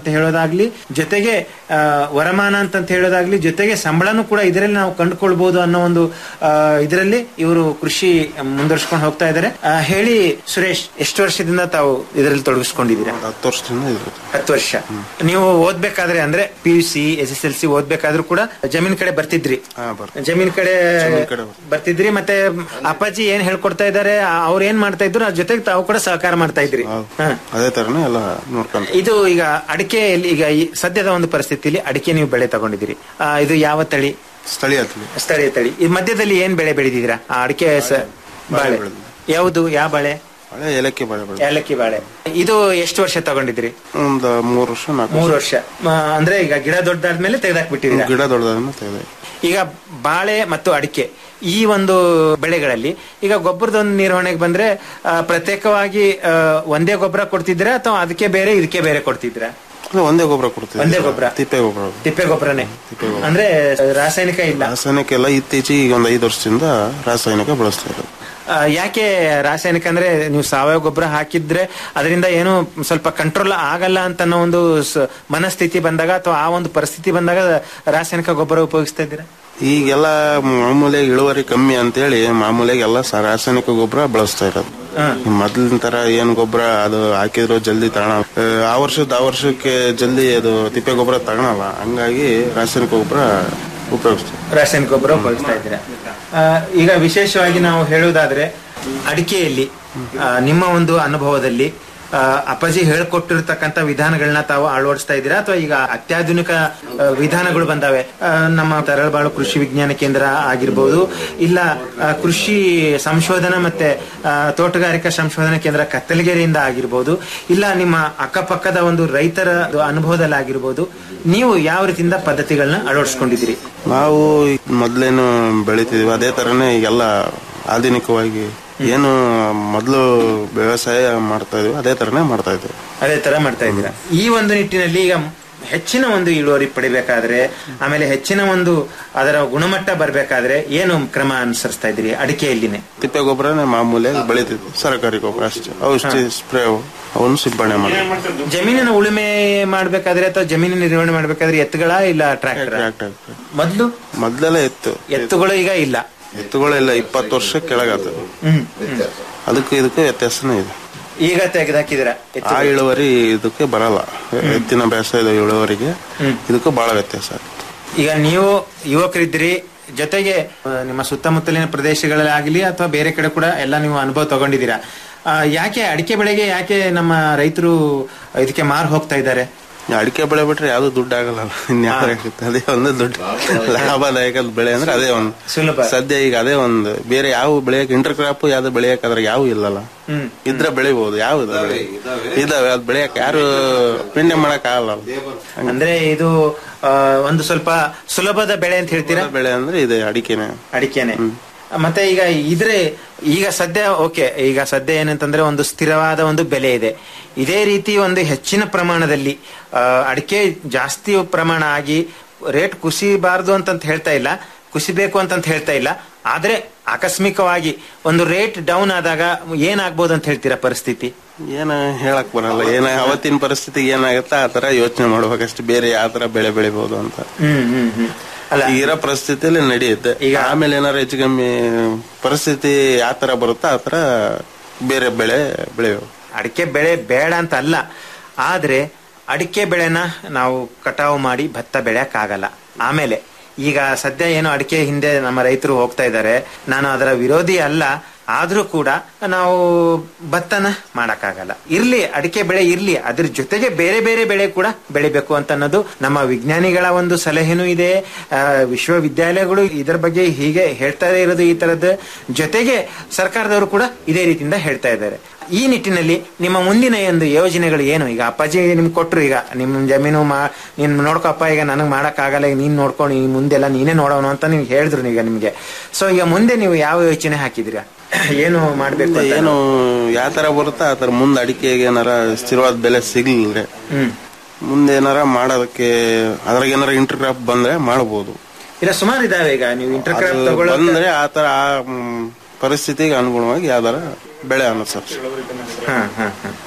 ಅಂತ ಹೇಳೋದಾಗ್ಲಿ ಜೊತೆಗೆ ಆ, ವರಮಾನ ಅಂತ ಹೇಳೋದಾಗ್ಲಿ ಜೊತೆಗೆ ಸಂಬಳನೂ ಕೂಡ ಇದರಲ್ಲಿ ನಾವು ಕಂಡುಕೊಳ್ಬಹುದು ಅನ್ನೋ ಒಂದು ಇದರಲ್ಲಿ ಇವರು ಕೃಷಿ ಮುಂದುವರ್ಸ್ಕೊಂಡು ಹೋಗ್ತಾ ಇದ್ದಾರೆ ಆ, ಹೇಳಿ ಸುರೇಶ್ ಎಷ್ಟು ವರ್ಷದಿಂದ ತಾವು ಇದರಲ್ಲಿ ತೊಡಗಿಸ್ಕೊಂಡಿದ್ದೀರಾ ಹತ್ತು ವರ್ಷದಿಂದ ಇದು ಹತ್ತು ವರ್ಷ ನೀವು ಓದ್ಬೇಕಾದ್ರೆ ಅಂದ್ರೆ P U C S S L C ಓದ್ಬೇಕಾದ್ರೂ ಕೂಡ ಜಮೀನ್ ಕಡೆ ಬರ್ತಿದ್ರಿ ಜಮೀನ್ ಕಡೆ ಬರ್ತಿದ್ರಿ ಮತ್ತೆ ಅಪ್ಪಾಜಿ ಏನ್ ಹೇಳ್ಕೊಡ್ತಾ ಇದ್ದಾರೆ ಅವ್ರು ಏನ್ ಮಾಡ್ತಾ ಇದ್ರು ಅದ್ರ ಜೊತೆಗೆ ತಾವು ಕೂಡ ಸಹಕಾರ ಮಾಡ್ತಾ ಇದ್ರಿ ಹ. ಅದೇ ತರನೇ ಎಲ್ಲ ನೋಡ್ಕೊಂತ ಇದು ಈಗ ಅಡಿಕೆಯಲ್ಲಿ ಈಗ ಈ ಸದ್ಯದ ಒಂದು ಪರಿಸ್ಥಿತಿಯಲ್ಲಿ ಅಡಿಕೆ ನೀವು ಬೆಳೆ ತಗೊಂಡಿದ್ದೀರಿ ಆ, ಇದು ಯಾವ ತಳಿ ಸ್ಥಳೀಯ ತಳಿ ಸ್ಥಳೀಯ ತಳಿ ಈ ಮಧ್ಯದಲ್ಲಿ ಏನ್ ಬೆಳೆ ಬೆಳೆದಿದ್ದೀರಾ ಆ ಅಡಿಕೆ ಸ- ಬಾಳೆ ಯಾವುದು ಯಾವ ಬಾಳೆ ಹಳೆ ಏಲಕ್ಕಿ ಬಾಳೆ ಬೆಳೆ ಏಲಕ್ಕಿ ಬಾಳೆ ಇದು ಎಷ್ಟು ವರ್ಷ ತಗೊಂಡಿದ್ರಿ ಒಂದು ಮೂರು ವರ್ಷ ನಾಲ್ಕು ಮೂರು ವರ್ಷ ಮ, ಅಂದ್ರೆ ಈಗ ಗಿಡ ದೊಡ್ಡದಾದ್ಮೇಲೆ ತೆಗೆದಾಕ್ಬಿಟ್ಟಿದ್ದೀರಾ ಗಿಡ ದೊಡ್ಡದಾದ್ಮೇಲೆ ತೆಗೆದೆ ಈಗ ಬಾಳೆ ಮತ್ತು ಅಡಿಕೆ ಈ ಒಂದು ಬೆಳೆಗಳಲ್ಲಿ ಈಗ ಗೊಬ್ಬರದ ಒಂದು ನಿರ್ವಹಣೆಗೆ ಬಂದ್ರೆ ಆ, ಪ್ರತ್ಯೇಕವಾಗಿ ಆ, ಒಂದೇ ಗೊಬ್ಬರ ಕೊಡ್ತಿದ್ದೀರಾ ಅಥವಾ ಅದಕ್ಕೆ ಬೇರೆ ಇದಕ್ಕೆ ಬೇರೆ ಕೊಡ್ತಿದ್ದೀರಾ ಇಲ್ಲ, ಒಂದೇ ಗೊಬ್ಬರ ಕೊಡ್ತೀವಿ ಒಂದೇ ಗೊಬ್ಬರ ತಿಪ್ಪೆ ಗೊಬ್ಬರ ತಿಪ್ಪೆ ಗೊಬ್ಬರನೇ ಅಂದ್ರೆ ರಾಸಾಯನಿಕ ಇಲ್ಲ ರಾಸಾಯನಿಕ ಎಲ್ಲ ಇತ್ತೀಚೆಗೆ ಈಗ ಒಂದು ಐದು ವರ್ಷದಿಂದ ರಾಸಾಯನಿಕ ಬಳಸ್ತಾ ಇರೋದು ಆ, ಯಾಕೆ ರಾಸಾಯನಿಕ ಅಂದ್ರೆ ನೀವು ಸಾವಯವ ಗೊಬ್ಬರ ಹಾಕಿದ್ರೆ ಅದರಿಂದ ಏನು ಸ್ವಲ್ಪ ಕಂಟ್ರೋಲ್ ಆಗಲ್ಲ ಅಂತ ಅನ್ನೋ ಒಂದು ಸ- ಮನಸ್ಥಿತಿ ಬಂದಾಗ ಅಥವಾ ಆ ಒಂದು ಪರಿಸ್ಥಿತಿ ಬಂದಾಗ ರಾಸಾಯನಿಕ ಗೊಬ್ಬರ ಉಪಯೋಗಿಸ್ತಾ ಇದ್ದೀರಾ ಈಗೆಲ್ಲ ಮಾಮೂಲಿಯಾಗಿ ಇಳುವರಿ ಕಮ್ಮಿ ಅಂತೇಳಿ ಮಾಮೂಲಿಯಾಗಿ ಎಲ್ಲ ಸ- ರಾಸಾಯನಿಕ ಗೊಬ್ಬರ ಬಳಸ್ತಾ ಇರೋದು ಮೊದ್ಲಿನ ತರ ಏನ್ ಗೊಬ್ಬರ ಅದು ಹಾಕಿದ್ರು ಜಲ್ದಿ ತಗೋಣ ಆ ವರ್ಷದ ಆ ವರ್ಷಕ್ಕೆ ಜಲ್ದಿ ಅದು ತಿಪ್ಪೆ ಗೊಬ್ಬರ ತಗೊಳಲ್ಲ ಹಂಗಾಗಿ ರಾಸಾಯನಿಕ ಗೊಬ್ಬರ ಉಪಯೋಗಿಸ್ತೀವಿ ರಾಸಾಯನಿಕ ಗೊಬ್ಬರ ಉಪಯೋಗಿಸ್ತಾ ಇದ್ದೀರಾ ಆ, ಈಗ ವಿಶೇಷವಾಗಿ ನಾವು ಹೇಳುವುದಾದ್ರೆ ಅಡಿಕೆಯಲ್ಲಿ ಆ, ನಿಮ್ಮ ಒಂದು ಅನುಭವದಲ್ಲಿ ಆ, ಅಪ್ಪಾಜಿ ಹೇಳ್ಕೊಟ್ಟಿರ್ತಕ್ಕಂಥ ವಿಧಾನಗಳನ್ನ ತಾವು ಅಳವಡಿಸ್ತಾ ಇದ್ದೀರಾ ಅಥವಾ ಈಗ ಅತ್ಯಾಧುನಿಕ ಆ, ವಿಧಾನಗಳು ಬಂದಾವೆ ಆ, ನಮ್ಮ ತರಳಬಾಳು ಕೃಷಿ ವಿಜ್ಞಾನ ಕೇಂದ್ರ ಆಗಿರ್ಬೋದು ಇಲ್ಲ ಆ, ಕೃಷಿ ಸಂಶೋಧನಾ ಮತ್ತೆ ಆ, ತೋಟಗಾರಿಕಾ ಸಂಶೋಧನಾ ಕೇಂದ್ರ ಕತ್ತಲಗೆರೆಯಿಂದ ಆಗಿರ್ಬೋದು ಇಲ್ಲ ನಿಮ್ಮ ಅಕ್ಕಪಕ್ಕದ ಒಂದು ರೈತರ ಅನುಭವದಲ್ಲಿ ಆಗಿರ್ಬೋದು ನೀವು ಯಾವ ರೀತಿಯಿಂದ ಪದ್ಧತಿಗಳನ್ನ ಅಳವಡಿಸ್ಕೊಂಡಿದ್ದೀರಿ ನಾವು ಮೊದ್ಲೇನು ಬೆಳಿತಿದೀವಿ ಅದೇ ತರನೇ ಈಗೆಲ್ಲ ಆಧುನಿಕವಾಗಿ ಏನು ಮೊದಲು ವ್ಯವಸಾಯ ಮಾಡ್ತಾ ಇದೀವಿ ಅದೇ ತರನೇ ಮಾಡ್ತಾ ಇದ್ದೀವಿ ಅದೇ ತರ ಮಾಡ್ತಾ ಇದ್ದೀರಾ ಈ ಒಂದು ನಿಟ್ಟಿನಲ್ಲಿ ಈಗ ಹೆಚ್ಚಿನ ಒಂದು ಇಳುವರಿ ಪಡಿಬೇಕಾದ್ರೆ ಆಮೇಲೆ ಹೆಚ್ಚಿನ ಒಂದು ಅದರ ಗುಣಮಟ್ಟ ಬರ್ಬೇಕಾದ್ರೆ ಏನು ಕ್ರಮ ಅನುಸರಿಸ್ತಾ ಇದ್ದೀರಿ ಅಡಿಕೆಯಲ್ಲಿನೇ ತಿಪ್ಪೆ ಗೊಬ್ಬರನೇ ಮಾಮೂಲಿಯಾಗಿ ಬೆಳಿತಿದ್ವಿ ಸರ್ಕಾರಿ ಗೊಬ್ಬರ ಅಷ್ಟೇ ಔಷಧಿ ಸ್ಪ್ರೇ ಅವನು ಸಿಂಪಡಣೆ ಮಾಡಿ ಜಮೀನಿನ ಉಳುಮೆ ಮಾಡ್ಬೇಕಾದ್ರೆ ಅಥವಾ ಜಮೀನಿನ ನಿರ್ವಹಣೆ ಮಾಡ್ಬೇಕಾದ್ರೆ ಎತ್ತುಗಳ ಇಲ್ಲ ಟ್ರ್ಯಾಕ್ಟರ್ ಮೊದ್ಲು ಮೊದ್ಲೆಲ್ಲ ಎತ್ತು ಎತ್ತುಗಳು ಈಗ ಇಲ್ಲ ಎತ್ತುಗಳೆಲ್ಲ ಇಪ್ಪತ್ತು ವರ್ಷ ಕೆಳಗಾದ ಹ್ಮ್ ಅದಕ್ಕೂ ಇದಕ್ಕೂ ವ್ಯತ್ಯಾಸನೇ ಇದೆ ಈಗ ತೆಗೆದಾಕಿದ್ದೀರಾ ಆ ಇಳುವರಿ ಇದಕ್ಕೆ ಬರಲ್ಲ ಎತ್ತಿನ ಬೇಸಾಯದ ಇಳುವರಿಗೆ ಇದಕ್ಕೂ ಬಹಳ ವ್ಯತ್ಯಾಸ ಈಗ ನೀವು ಯುವಕರಿದ್ದೀರಿ ಜೊತೆಗೆ ಆ, ನಿಮ್ಮ ಸುತ್ತಮುತ್ತಲಿನ ಪ್ರದೇಶಗಳಲ್ಲಿ ಆಗಲಿ ಅಥವಾ ಬೇರೆ ಕಡೆ ಕೂಡ ಎಲ್ಲ ನೀವು ಅನುಭವ ತಗೊಂಡಿದ್ದೀರಾ ಆ, ಯಾಕೆ ಅಡಿಕೆ ಬೆಳೆಗೆ ಯಾಕೆ ನಮ್ಮ ರೈತರು ಇದಕ್ಕೆ ಮಾರು ಹೋಗ್ತಾ ಇದ್ದಾರೆ ಅಡಿಕೆ ಬೆಳೆ ಬಿಟ್ರೆ ಯಾವ್ದು ದುಡ್ಡು ಆಗಲ್ಲ ಇನ್ಯಾವ್ದಾಗುತ್ತೆ ಅದೇ ಒಂದು ದುಡ್ಡು ಲಾಭದಾಯಕ ಬೆಳೆ ಅಂದ್ರೆ ಅದೇ ಒಂದು ಸುಲಭ ಸದ್ಯ ಈಗ ಅದೇ ಒಂದು ಬೇರೆ ಯಾವ ಬೆಳೆಯಕ್ ಇಂಟರ್ ಕ್ರಾಪ್ ಯಾವ್ದು ಬೆಳೆಯಕ್ ಅದ್ರ ಯಾವ ಇಲ್ಲಲ್ಲ ಹ್ಮ್ ಇದ್ರೆ ಬೆಳಿಬಹುದು ಯಾವ್ದು ಬೆಳೆ ಇದಾವೆ ಅದ್ ಬೆಳೆಯಕ್ ಯಾರು ಪಿಂಡೆ ಮಾಡಕ್ ಆಗಲ್ಲ ಅಂದ್ರೆ ಇದು ಆ, ಒಂದು ಸ್ವಲ್ಪ ಸುಲಭದ ಬೆಳೆ ಅಂತ ಹೇಳ್ತೀರಾ ಬೆಳೆ ಅಂದ್ರೆ ಇದೆ ಅಡಿಕೆನೆ ಅಡಿಕೆನೆ ಮತ್ತೆ ಈಗ ಇದ್ರೆ ಈಗ ಸದ್ಯ ಓಕೆ ಈಗ ಸದ್ಯ ಏನಂತಂದ್ರೆ ಒಂದು ಸ್ಥಿರವಾದ ಒಂದು ಬೆಲೆ ಇದೆ ಇದೇ ರೀತಿ ಒಂದು ಹೆಚ್ಚಿನ ಪ್ರಮಾಣದಲ್ಲಿ ಆ, ಅಡಿಕೆ ಜಾಸ್ತಿ ಪ್ರಮಾಣ ಆಗಿ ರೇಟ್ ಕುಸಿಬಾರ್ದು ಅಂತಂತ ಹೇಳ್ತಾ ಇಲ್ಲ ಕುಸಿಬೇಕು ಅಂತಂತ ಹೇಳ್ತಾ ಇಲ್ಲ ಆದ್ರೆ ಆಕಸ್ಮಿಕವಾಗಿ ಒಂದು ರೇಟ್ ಡೌನ್ ಆದಾಗ ಏನಾಗ್ಬೋದು ಅಂತ ಹೇಳ್ತೀರಾ ಪರಿಸ್ಥಿತಿ ಏನ ಹೇಳಕ್ ಬರಲ್ಲ ಏನ ಅವತ್ತಿನ ಪರಿಸ್ಥಿತಿ ಏನಾಗತ್ತ ಆ ತರ ಯೋಚನೆ ಮಾಡ್ಬೇಕಷ್ಟೇ ಬೇರೆ ಯಾವ ತರ ಬೆಳೆ ಬೆಳಿಬಹುದು ಅಂತ ಹ್ಮ್ ಹ್ಮ್ ಹ್ಮ್ ಅಲ್ಲ ಈಗ ಇರೋ ಪರಿಸ್ಥಿತಿಯಲ್ಲಿ ನಡೆಯುತ್ತೆ ಈಗ ಆಮೇಲೆ ಏನಾರು ಹೆಚ್ಚು ಕಮ್ಮಿ ಪರಿಸ್ಥಿತಿ ಯಾವ ತರ ಬರುತ್ತೋ ಆ ತರ ಬೇರೆ ಬೆಳೆ ಬೆಳೆಯಬೇಕು ಅಡಿಕೆ ಬೆಳೆ ಬೇಡ ಅಂತ ಅಲ್ಲ ಆದ್ರೆ ಅಡಿಕೆ ಬೆಳೆನ ನಾವು ಕಟಾವು ಮಾಡಿ ಭತ್ತ ಬೆಳೆಯಕ್ಕಾಗಲ್ಲ ಆಮೇಲೆ ಈಗ ಸದ್ಯ ಏನು ಅಡಿಕೆ ಹಿಂದೆ ನಮ್ಮ ರೈತರು ಹೋಗ್ತಾ ಇದ್ದಾರೆ ನಾನು ಅದರ ವಿರೋಧಿ ಅಲ್ಲ ಆದ್ರೂ ಕೂಡ ನಾವು ಭತ್ತನ ಮಾಡಕ್ಕಾಗಲ್ಲ ಇರ್ಲಿ ಅಡಿಕೆ ಬೆಳೆ ಇರ್ಲಿ ಅದ್ರ ಜೊತೆಗೆ ಬೇರೆ ಬೇರೆ ಬೆಳೆ ಕೂಡ ಬೆಳಿಬೇಕು ಅಂತ ಅನ್ನೋದು ನಮ್ಮ ವಿಜ್ಞಾನಿಗಳ ಒಂದು ಸಲಹೆನೂ ಇದೆ ಆ, ವಿಶ್ವವಿದ್ಯಾಲಯಗಳು ಇದರ ಬಗ್ಗೆ ಹೀಗೆ ಹೇಳ್ತಾ ಇರೋದು ಈ ತರದ್ದು ಜೊತೆಗೆ ಸರ್ಕಾರದವರು ಕೂಡ ಇದೇ ರೀತಿಯಿಂದ ಹೇಳ್ತಾ ಇದ್ದಾರೆ ಈ ನಿಟ್ಟಿನಲ್ಲಿ ನಿಮ್ಮ ಮುಂದಿನ ಒಂದು ಯೋಜನೆಗಳು ಏನು ಈಗ ಅಪ್ಪಾಜಿ ನಿಮ್ಗೆ ಕೊಟ್ರು ಈಗ ನಿಮ್ ಜಮೀನು ಮಾ ನೀನ್ ನೋಡ್ಕೊಪ್ಪ ಈಗ ನನಗ್ ಮಾಡಕ್ ಆಗಲ್ಲ ಈಗ ನೀನ್ ನೋಡ್ಕೊಂಡು ಈ ಮುಂದೆಲ್ಲ ನೀನೇ ನೋಡೋಣ ಅಂತ ನೀವು ಹೇಳಿದ್ರು ಈಗ ನಿಮ್ಗೆ ಸೊ ಈಗ ಮುಂದೆ ನೀವು ಯಾವ ಯೋಚನೆ ಹಾಕಿದಿರಾ ಏನು ಮಾಡ್ಬೇಕು ಅಂತ? ಏನು ಯಾವ ತರ ಬರುತ್ತೋ ಆ ತರ ಮುಂದೆ ಅಡಿಕೆಗೆ ಏನಾರ ಸ್ಥಿರವಾದ ಬೆಲೆ ಸಿಗ್ಲಿಲ್ರೆ ಹ್ಮ್ ಮುಂದೆ ಏನಾರ ಮಾಡೋದಕ್ಕೆ ಅದ್ರಾಗ ಏನಾರ ಇಂಟರ್ ಕ್ರಾಪ್ ಬಂದ್ರೆ ಮಾಡಬಹುದು ಇಲ್ಲ ಸುಮಾರು ಇದಾವೆ ಈಗ ನೀವು ಇಂಟರ್ ಕ್ರಾಪ್ ತಗೊಳ್ಳೋ ಬಂದ್ರೆ ಆ ತರ ಆ ಮ್, ಪರಿಸ್ಥಿತಿಗೆ ಅನುಗುಣವಾಗಿ ಯಾವ್ದಾರ ಬೆಳೆ ಅನುಸರಿಸಿ ಹಾ ಹಾ ಹಾ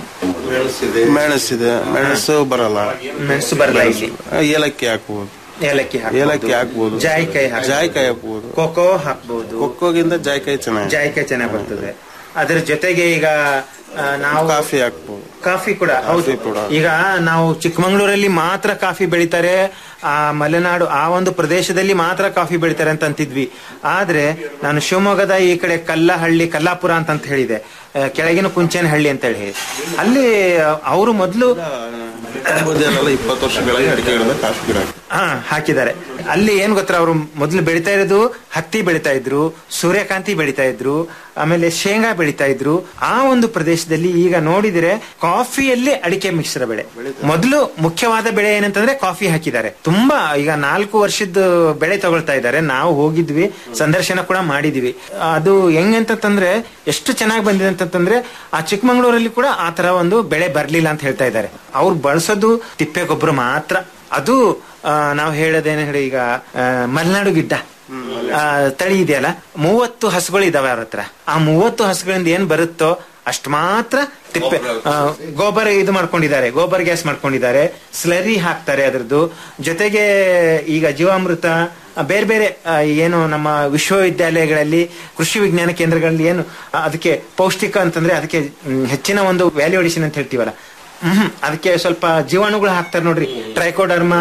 ಮೆಣಸಿದೆ ಮೆಣಸು ಬರಲ್ಲ ಮೆಣಸು ಬರಲ್ಲ ಇಲ್ಲಿ ಏಲಕ್ಕಿ ಹಾಕ್ಬೋದು ಏಲಕ್ಕಿ ಹಾಕ್ಬೋದು. ಏಲಕ್ಕಿ ಹಾಕ್ಬೋದು ಜಾಯಿಕಾಯಿ ಹಾಕ್ಬೋದು. ಜಾಯಿಕಾಯಿ ಹಾಕ್ಬೋದು ಕೋಕೋ ಹಾಕ್ಬೋದು ಕೊಕ್ಕೋಗಿಂತ ಜಾಯಿಕಾಯಿ ಚೆನ್ನಾಗಿ ಜಾಯಿಕಾಯಿ ಚೆನ್ನಾಗಿ ಬರ್ತದೆ ಅದರ ಜೊತೆಗೆ ಈಗ ಆ, ನಾವು ಕಾಫಿ ಹಾಕ್ಬೋದು ಕಾಫಿ ಕೂಡ ಹೌದು ಈಗ ನಾವು ಚಿಕ್ಕಮಂಗ್ಳೂರಲ್ಲಿ ಮಾತ್ರ ಕಾಫಿ ಬೆಳಿತಾರೆ ಆ ಮಲೆನಾಡು ಆ ಒಂದು ಪ್ರದೇಶದಲ್ಲಿ ಮಾತ್ರ ಕಾಫಿ ಬೆಳಿತಾರೆ ಅಂತ ಅಂತಿದ್ವಿ ಆದ್ರೆ ನಾನು ಶಿವಮೊಗ್ಗದ ಈ ಕಡೆ ಕಲ್ಲಹಳ್ಳಿ ಕಲ್ಲಾಪುರ ಅಂತ ಅಂತ ಹೇಳಿದೆ ಆ, ಕೆಳಗಿನ ಕುಂಚನಹಳ್ಳಿ ಅಂತ ಹೇಳಿ ಅಲ್ಲಿ ಅವರು ಮೊದಲು ಇಪ್ಪತ್ತು ವರ್ಷಗಳಲ್ಲಿ ಅಡಿಕೆ ಗಿಡದ ಕಾಫಿ ಗಿಡ ಹಾ ಹಾಕಿದ್ದಾರೆ ಅಲ್ಲಿ ಏನ್ ಗೊತ್ತಾ ಅವರು ಮೊದಲು ಬೆಳಿತಾ ಇರೋದು ಹತ್ತಿ ಬೆಳಿತಾ ಇದ್ರು ಸೂರ್ಯಕಾಂತಿ ಬೆಳಿತಾ ಇದ್ರು ಆಮೇಲೆ ಶೇಂಗಾ ಬೆಳಿತಾ ಇದ್ರು ಆ ಒಂದು ಪ್ರದೇಶದಲ್ಲಿ ಈಗ ನೋಡಿದ್ರೆ ಕಾಫಿಯಲ್ಲಿ ಅಡಿಕೆ ಮಿಶ್ರ ಬೆಳೆ ಮೊದಲು ಮುಖ್ಯವಾದ ಬೆಳೆ ಏನಂತಂದ್ರೆ ಕಾಫಿ ಹಾಕಿದ್ದಾರೆ ತುಂಬಾ ಈಗ ನಾಲ್ಕು ವರ್ಷದ ಬೆಳೆ ತಗೊಳ್ತಾ ಇದ್ದಾರೆ ನಾವು ಹೋಗಿದ್ವಿ ಸಂದರ್ಶನ ಕೂಡ ಮಾಡಿದ್ವಿ ಅದು ಹೆಂಗಂತಂದ್ರೆ ಎಷ್ಟು ಚೆನ್ನಾಗಿ ಬಂದಿದೆ ಅಂತಂದ್ರೆ ಆ ಚಿಕ್ಕಮಂಗ್ಳೂರಲ್ಲಿ ಕೂಡ ಆ ತರ ಒಂದು ಬೆಳೆ ಬರ್ಲಿಲ್ಲ ಅಂತ ಹೇಳ್ತಾ ಇದ್ದಾರೆ ಅವ್ರು ಬಳಸೋದು ತಿಪ್ಪೆ ಗೊಬ್ಬರ ಮಾತ್ರ ಅದು ನಾವು ಹೇಳೋದೇನು ಹೇಳಿ ಈಗ ಆ, ಮಲೆನಾಡು ಗಿಡ್ಡ ಆ, ತಳಿ ಇದೆಯಲ್ಲ ಮೂವತ್ತು ಹಸುಗಳು ಇದಾವೆ ಅವ್ರ ಹತ್ರ ಆ ಮೂವತ್ತು ಹಸುಗಳಿಂದ ಏನ್ ಬರುತ್ತೋ ಅಷ್ಟು ಮಾತ್ರ ತಿಪ್ಪೆ ಆ, ಗೊಬ್ಬರ ಇದು ಮಾಡ್ಕೊಂಡಿದ್ದಾರೆ ಗೊಬ್ಬರ ಗ್ಯಾಸ್ ಮಾಡ್ಕೊಂಡಿದ್ದಾರೆ ಸ್ಲರಿ ಹಾಕ್ತಾರೆ ಅದ್ರದ್ದು ಜೊತೆಗೆ ಈಗ ಜೀವಾಮೃತ ಆ, ಬೇರೆ ಬೇರೆ ಆ, ಏನು ನಮ್ಮ ವಿಶ್ವವಿದ್ಯಾಲಯಗಳಲ್ಲಿ ಕೃಷಿ ವಿಜ್ಞಾನ ಕೇಂದ್ರಗಳಲ್ಲಿ ಏನು ಆ, ಅದಕ್ಕೆ ಪೌಷ್ಟಿಕ ಅಂತಂದ್ರೆ ಅದಕ್ಕೆ ಮ್, ಹೆಚ್ಚಿನ ಒಂದು ವ್ಯಾಲ್ಯೂ ಅಡಿಷನ್ ಅಂತ ಹೇಳ್ತೀವಲ್ಲ ಹ್ಮ್ ಅದಕ್ಕೆ ಸ್ವಲ್ಪ ಜೀವಾಣುಗಳು ಹಾಕ್ತಾರೆ ನೋಡ್ರಿ ಟ್ರೈಕೋಡರ್ಮಾ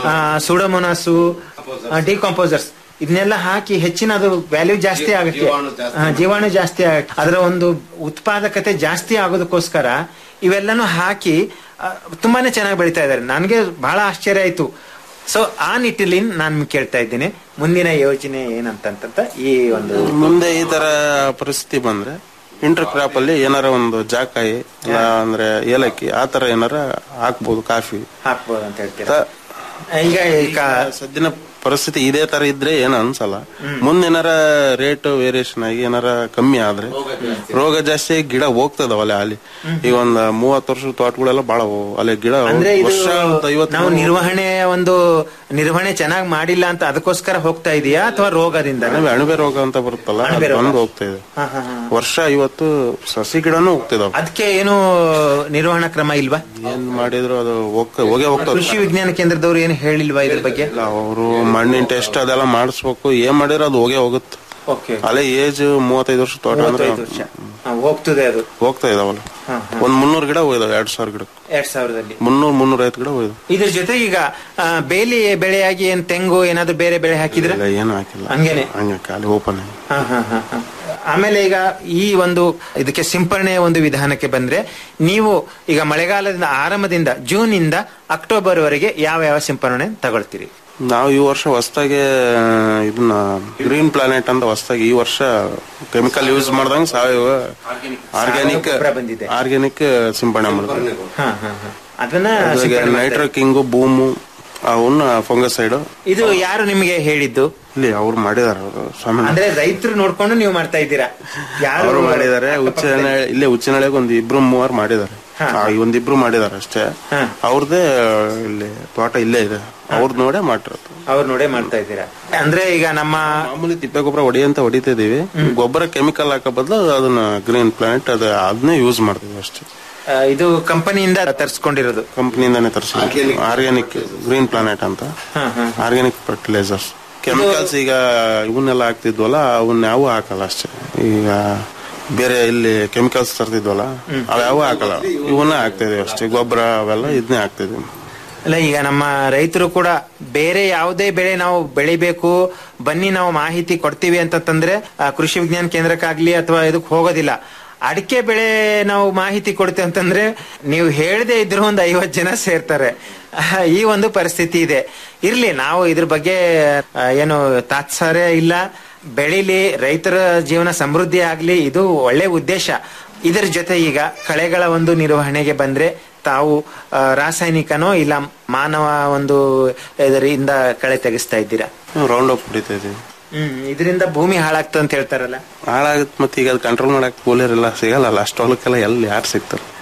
ಸುಡಮೊನಾಸು ಡಿಕಾಂಪೋಸರ್ಸ್ ಇದನ್ನೆಲ್ಲ ಹಾಕಿ ಹೆಚ್ಚಿನ ಅದು ವ್ಯಾಲ್ಯೂ ಜಾಸ್ತಿ ಆಗಕ್ಕೆ ಆ, ಜೀವಾಣು ಜಾಸ್ತಿ ಆಗಕ್ಕೆ ಅದರ ಒಂದು ಉತ್ಪಾದಕತೆ ಜಾಸ್ತಿ ಆಗೋದಕ್ಕೋಸ್ಕರ ಇವೆಲ್ಲನೂ ಹಾಕಿ ಆ, ತುಂಬಾನೇ ಚೆನ್ನಾಗಿ ಬೆಳಿತಾ ಇದ್ದಾರೆ ನನಗೆ ಬಹಳ ಆಶ್ಚರ್ಯ ಆಯ್ತು ಸೊ ಆ ನಿಟ್ಟಿನಲ್ಲಿ ನಾನು ಕೇಳ್ತಾ ಇದ್ದೀನಿ ಮುಂದಿನ ಯೋಜನೆ ಏನಂತಂತ ಈ ಒಂದು ಮುಂದೆ ಈ ತರ ಪರಿಸ್ಥಿತಿ ಬಂದ್ರೆ ಇಂಟರ್ ಕ್ರಾಪ್ ಅಲ್ಲಿ ಏನಾರ ಒಂದು ಜಾಕಾಯಿ ಇಲ್ಲ ಅಂದ್ರೆ ಏಲಕ್ಕಿ ಆ ತರ ಏನಾರ ಹಾಕ್ಬೋದು ಕಾಫಿ ಹಾಕ್ಬೋದು ಅಂತ ಹೇಳ್ತೀರಾ ಈಗ ಈಗ ಸದ್ಯನ ಪರಿಸ್ಥಿತಿ ಇದೇ ತರ ಇದ್ರೆ ಏನು ಅನ್ಸಲ್ಲ ಮುಂದೇನಾರ ರೇಟ್ ವೇರಿಯೇಷನ್ ಆಗಿ ಏನಾರ ಕಮ್ಮಿ ಆದ್ರೆ ರೋಗ ಜಾಸ್ತಿ ಆಗಿ ಗಿಡ ಹೋಗ್ತದವಲ್ಲ ಅಲ್ಲಿ ಈಗ ಒಂದ್ ಮೂವತ್ತು ವರ್ಷದ ತೋಟಗಳೆಲ್ಲ ಬಾಳ ಹೋಗವು. ಅಲ್ಲಿ ಗಿಡ ಅಂದ್ರೆ ಇದು ವರ್ಷ ಒಂದ್ ಐವತ್ತು ನಾವು ನಿರ್ವಹಣೆ ಒಂದು ನಿರ್ವಹಣೆ ಚೆನ್ನಾಗಿ ಮಾಡಿಲ್ಲ ಅಂತ ಅದಕ್ಕೋಸ್ಕರ ಹೋಗ್ತಾ ಇದೆಯಾ ಅಥವಾ ರೋಗದಿಂದ ಅಣಬೆ ಅಣಬೆ ರೋಗ ಅಂತ ಬರುತ್ತಲ್ಲ ಅದು ಅಣಬೆ ರೋಗ. ಬಂದು ಹೋಗ್ತಾ ಇದೆ ವರ್ಷ ಐವತ್ತು ಸಸಿ ಗಿಡನೂ ಹೋಗ್ತಿದಾವ ಅದಕ್ಕೆ ಏನು ನಿರ್ವಹಣಾ ಕ್ರಮ ಇಲ್ವಾ ಏನ್ ಮಾಡಿದ್ರು ಅದು ಹೋಗ್ತಾ ಹೋಗೇ ಹೋಗ್ತದೆ ಕೃಷಿ ವಿಜ್ಞಾನ ಕೇಂದ್ರದವ್ರು ಏನು ಹೇಳಿಲ್ವಾ ಇದ್ರ ಬಗ್ಗೆ ಅವರು ಮಣ್ಣಿನ ಟೆಸ್ಟ್ ಅದೆಲ್ಲ ಮಾಡಿಸ್ಬೇಕು ಏನ್ ಮಾಡಿದ್ರು ಅದು ಹೋಗೇ ಹೋಗುತ್ತೆ ಓಕೆ ಅಲ್ಲೇ ಏಜ್ ಮೂವತ್ತೈದು ವರ್ಷ ತೋಟ ಅಂದ್ರೆ ಮೂವತ್ತೈದು ವರ್ಷ ಹಾ, ಹೋಗ್ತದೆ ಅದು ಹೋಗ್ತಾ ಇದಾವಲ್ಲ ಹಾ, ಒಂದ್ ಮುನ್ನೂರು ಗಿಡ ಹೋಯ್ದಾವ ಎರಡ್ ಸಾವಿರ ಗಿಡ ಎರಡ್ ಸಾವಿರದಲ್ಲಿ ಮುನ್ನೂರ್ ಮುನ್ನೂರ ಐವತ್ತು ಗಿಡ ಹೋಯ್ದು ಇದ್ರ ಜೊತೆ ಈಗ ಆ, ಬೇಲಿ ಬೆಳೆಯಾಗಿ ಏನ್ ತೆಂಗು ಏನಾದ್ರು ಬೇರೆ ಬೆಳೆ ಹಾಕಿದ್ರೆ ಇಲ್ಲ ಏನು ಹಾಕಿಲ್ಲ ಹಂಗೇನೆ ಹಂಗೆ ಖಾಲಿ ಓಪನ್ ಹಾ, ಹಾ, ಹಾ, ಹಾ. ಆಮೇಲೆ ಈಗ ಈ ಒಂದು ಇದಕ್ಕೆ ಸಿಂಪರಣೆಯ ಒಂದು ವಿಧಾನಕ್ಕೆ ಬಂದ್ರೆ ನೀವು ಈಗ ಮಳೆಗಾಲದಿಂದ ಆರಂಭದಿಂದ ಜೂನ್ ಇಂದ ಅಕ್ಟೋಬರ್ ವರೆಗೆ ಯಾವ ಯಾವ ಸಿಂಪರಣೆ ತಗೊಳ್ತೀರಿ ನಾವು ಈ ವರ್ಷ ಹೊಸದಾಗಿ ಇದನ್ನ ಗ್ರೀನ್ ಪ್ಲಾನೆಟ್ ಅಂತ ಹೊಸದಾಗಿ ಈ ವರ್ಷ ಕೆಮಿಕಲ್ ಯೂಸ್ ಮಾಡ್ದಂಗ ಸಾವಯವ ಆರ್ಗ್ಯಾನಿಕ್ ಗೊಬ್ಬರ ಬಂದಿದೆ. ಆರ್ಗ್ಯಾನಿಕ್ ಸಿಂಪಡಣೆ ಮಾಡಿದ್ವಿ ಹಾ, ಹಾ, ಹಾ. ಅದನ್ನ ಸಿಂಪರಣೆ ಮಾಡ್ತಾರೆ. ನೈಟ್ರೋ ಕಿಂಗು ಬೂಮು ಅವನ್ನ ಫಂಗಸೈಡ್ ಇದು ಯಾರು ನಿಮಗೆ ಹೇಳಿದ್ದು ಇಲ್ಲಿ ಅವ್ರು ಮಾಡಿದಾರೆ ಅವರು ಸ್ವಾಮಿ ಅಂದ್ರೆ ರೈತರು ನೋಡ್ಕೊಂಡು ನೀವು ಮಾಡ್ತಾ ಇದ್ದೀರಾ ಯಾರು ಅವರು ಮಾಡಿದ್ದಾರೆ ಉಚ್ಚನಳ್ಳಿ ಇಲ್ಲೇ ಉಚ್ಚನಳ್ಳಿಗೆ ಒಂದ್ ಇಬ್ರು ಮೂವರು ಮಾಡಿದ್ದಾರೆ ಆ, ಒಂದಿಬ್ರು ಮಾಡಿದ್ದಾರೆ ಅಷ್ಟೇ ಅವ್ರದ್ದೇ ಇಲ್ಲಿ ತೋಟ ಇಲ್ಲೇ ಇದೆ ಅವ್ರದ್ ನೋಡೇ ಮಾಡಿರೋದು ಅವ್ರು ನೋಡೇ ಮಾಡ್ತಾ ಇದ್ದೀರಾ ಅಂದ್ರೆ ಈಗ ನಮ್ಮ ಮಾಮೂಲಿ ತಿಪ್ಪೆ ಗೊಬ್ಬರ ಹೊಡಿ ಅಂತ ಹೊಡಿತಾ ಇದೀವಿ ಗೊಬ್ಬರ ಕೆಮಿಕಲ್ ಹಾಕೋ ಬದಲು ಅದನ್ನ ಗ್ರೀನ್ ಪ್ಲಾನೆಟ್ ಅದ ಅದನ್ನೇ ಯೂಸ್ ಮಾಡ್ತೀವಿ ಅಷ್ಟೇ ಆ, ಇದು ಕಂಪನಿಯಿಂದ ತರಿಸ್ಕೊಂಡಿರೋದು ಕಂಪನಿಯಿಂದಾನೇ ತರಿಸಿ ಆರ್ಗ್ಯಾನಿಕ್ ಗ್ರೀನ್ ಪ್ಲಾನೆಟ್ ಅಂತ ಆರ್ಗ್ಯಾನಿಕ್ ಫರ್ಟಿಲೈಸರ್ಸ್ ಕೆಮಿಕಲ್ಸ್ ಈಗ ಇವನ್ನೆಲ್ಲ ಹಾಕ್ತಿದ್ವಲ್ಲ ಅವನ್ನ ಯಾವ ಹಾಕಲ್ಲ ಅಷ್ಟೇ ಈಗ ಬೇರೆ ಇಲ್ಲಿ ಕೆಮಿಕಲ್ಸ್ ತರ್ತಿದ್ವಲ್ಲ ಅವ್ಯಾವ ಹಾಕಲ್ಲ ಇವನ್ನ ಹಾಕ್ತಾ ಇದೀವಿ ಅಷ್ಟೇ ಗೊಬ್ಬರ ಅವೆಲ್ಲ ಇದನ್ನೇ ಹಾಕ್ತಿದ್ವಿ ಅಲ್ಲ ಈಗ ನಮ್ಮ ರೈತರು ಕೂಡ ಬೇರೆ ಯಾವುದೇ ಬೆಳೆ ನಾವು ಬೆಳಿಬೇಕು ಬನ್ನಿ ನಾವು ಮಾಹಿತಿ ಕೊಡ್ತೀವಿ ಅಂತಂದ್ರೆ ಆ, ಕೃಷಿ ವಿಜ್ಞಾನ ಕೇಂದ್ರಕ್ಕಾಗ್ಲಿ ಅಥವಾ ಇದಕ್ಕೆ ಹೋಗೋದಿಲ್ಲ ಅಡಿಕೆ ಬೆಳೆ ನಾವು ಮಾಹಿತಿ ಕೊಡ್ತೇವೆ ಅಂತಂದ್ರೆ ನೀವು ಹೇಳದೆ ಇದ್ರು ಒಂದು ಐವತ್ತು ಜನ ಸೇರ್ತಾರೆ ಆಹ್, ಈ ಒಂದು ಪರಿಸ್ಥಿತಿ ಇದೆ ಇರ್ಲಿ ನಾವು ಇದ್ರ ಬಗ್ಗೆ ಆ, ಏನು ತಾತ್ಸಾರ ಇಲ್ಲ ಬೆಳಿಲಿ ರೈತರ ಜೀವನ ಸಮೃದ್ಧಿ ಆಗ್ಲಿ ಇದು ಒಳ್ಳೆ ಉದ್ದೇಶ ಇದರ ಜೊತೆ ಈಗ ಕಳೆಗಳ ಒಂದು ನಿರ್ವಹಣೆಗೆ ಬಂದ್ರೆ ತಾವು ಆ, ರಾಸಾಯನಿಕನೋ ಇಲ್ಲ ಮಾನವ ಒಂದು ಇದರಿಂದ ಕಳೆ ತೆಗಿಸ್ತಾ ಇದ್ದೀರಾ ರೌಂಡ್ ಅಪ್ ಹೊಡಿತಾ ಇದೀವಿ ಹ್ಮ್ ಇದರಿಂದ ಭೂಮಿ ಹಾಳಾಗ್ತದೆ ಅಂತ ಹೇಳ್ತಾರಲ್ಲ ಹಾಳಾಗತ್ ಮತ್ತೆ ಈಗ ಅದು ಕಂಟ್ರೋಲ್ ಮಾಡಕ್ ಕೂಲರ್ ಎಲ್ಲ ಸಿಗಲ್ಲ ಅಷ್ಟು ಹೊಲಕ್ಕೆಲ್ಲ ಎಲ್ಲಿ ಯಾರು ಸಿಗ್ತಾರೆ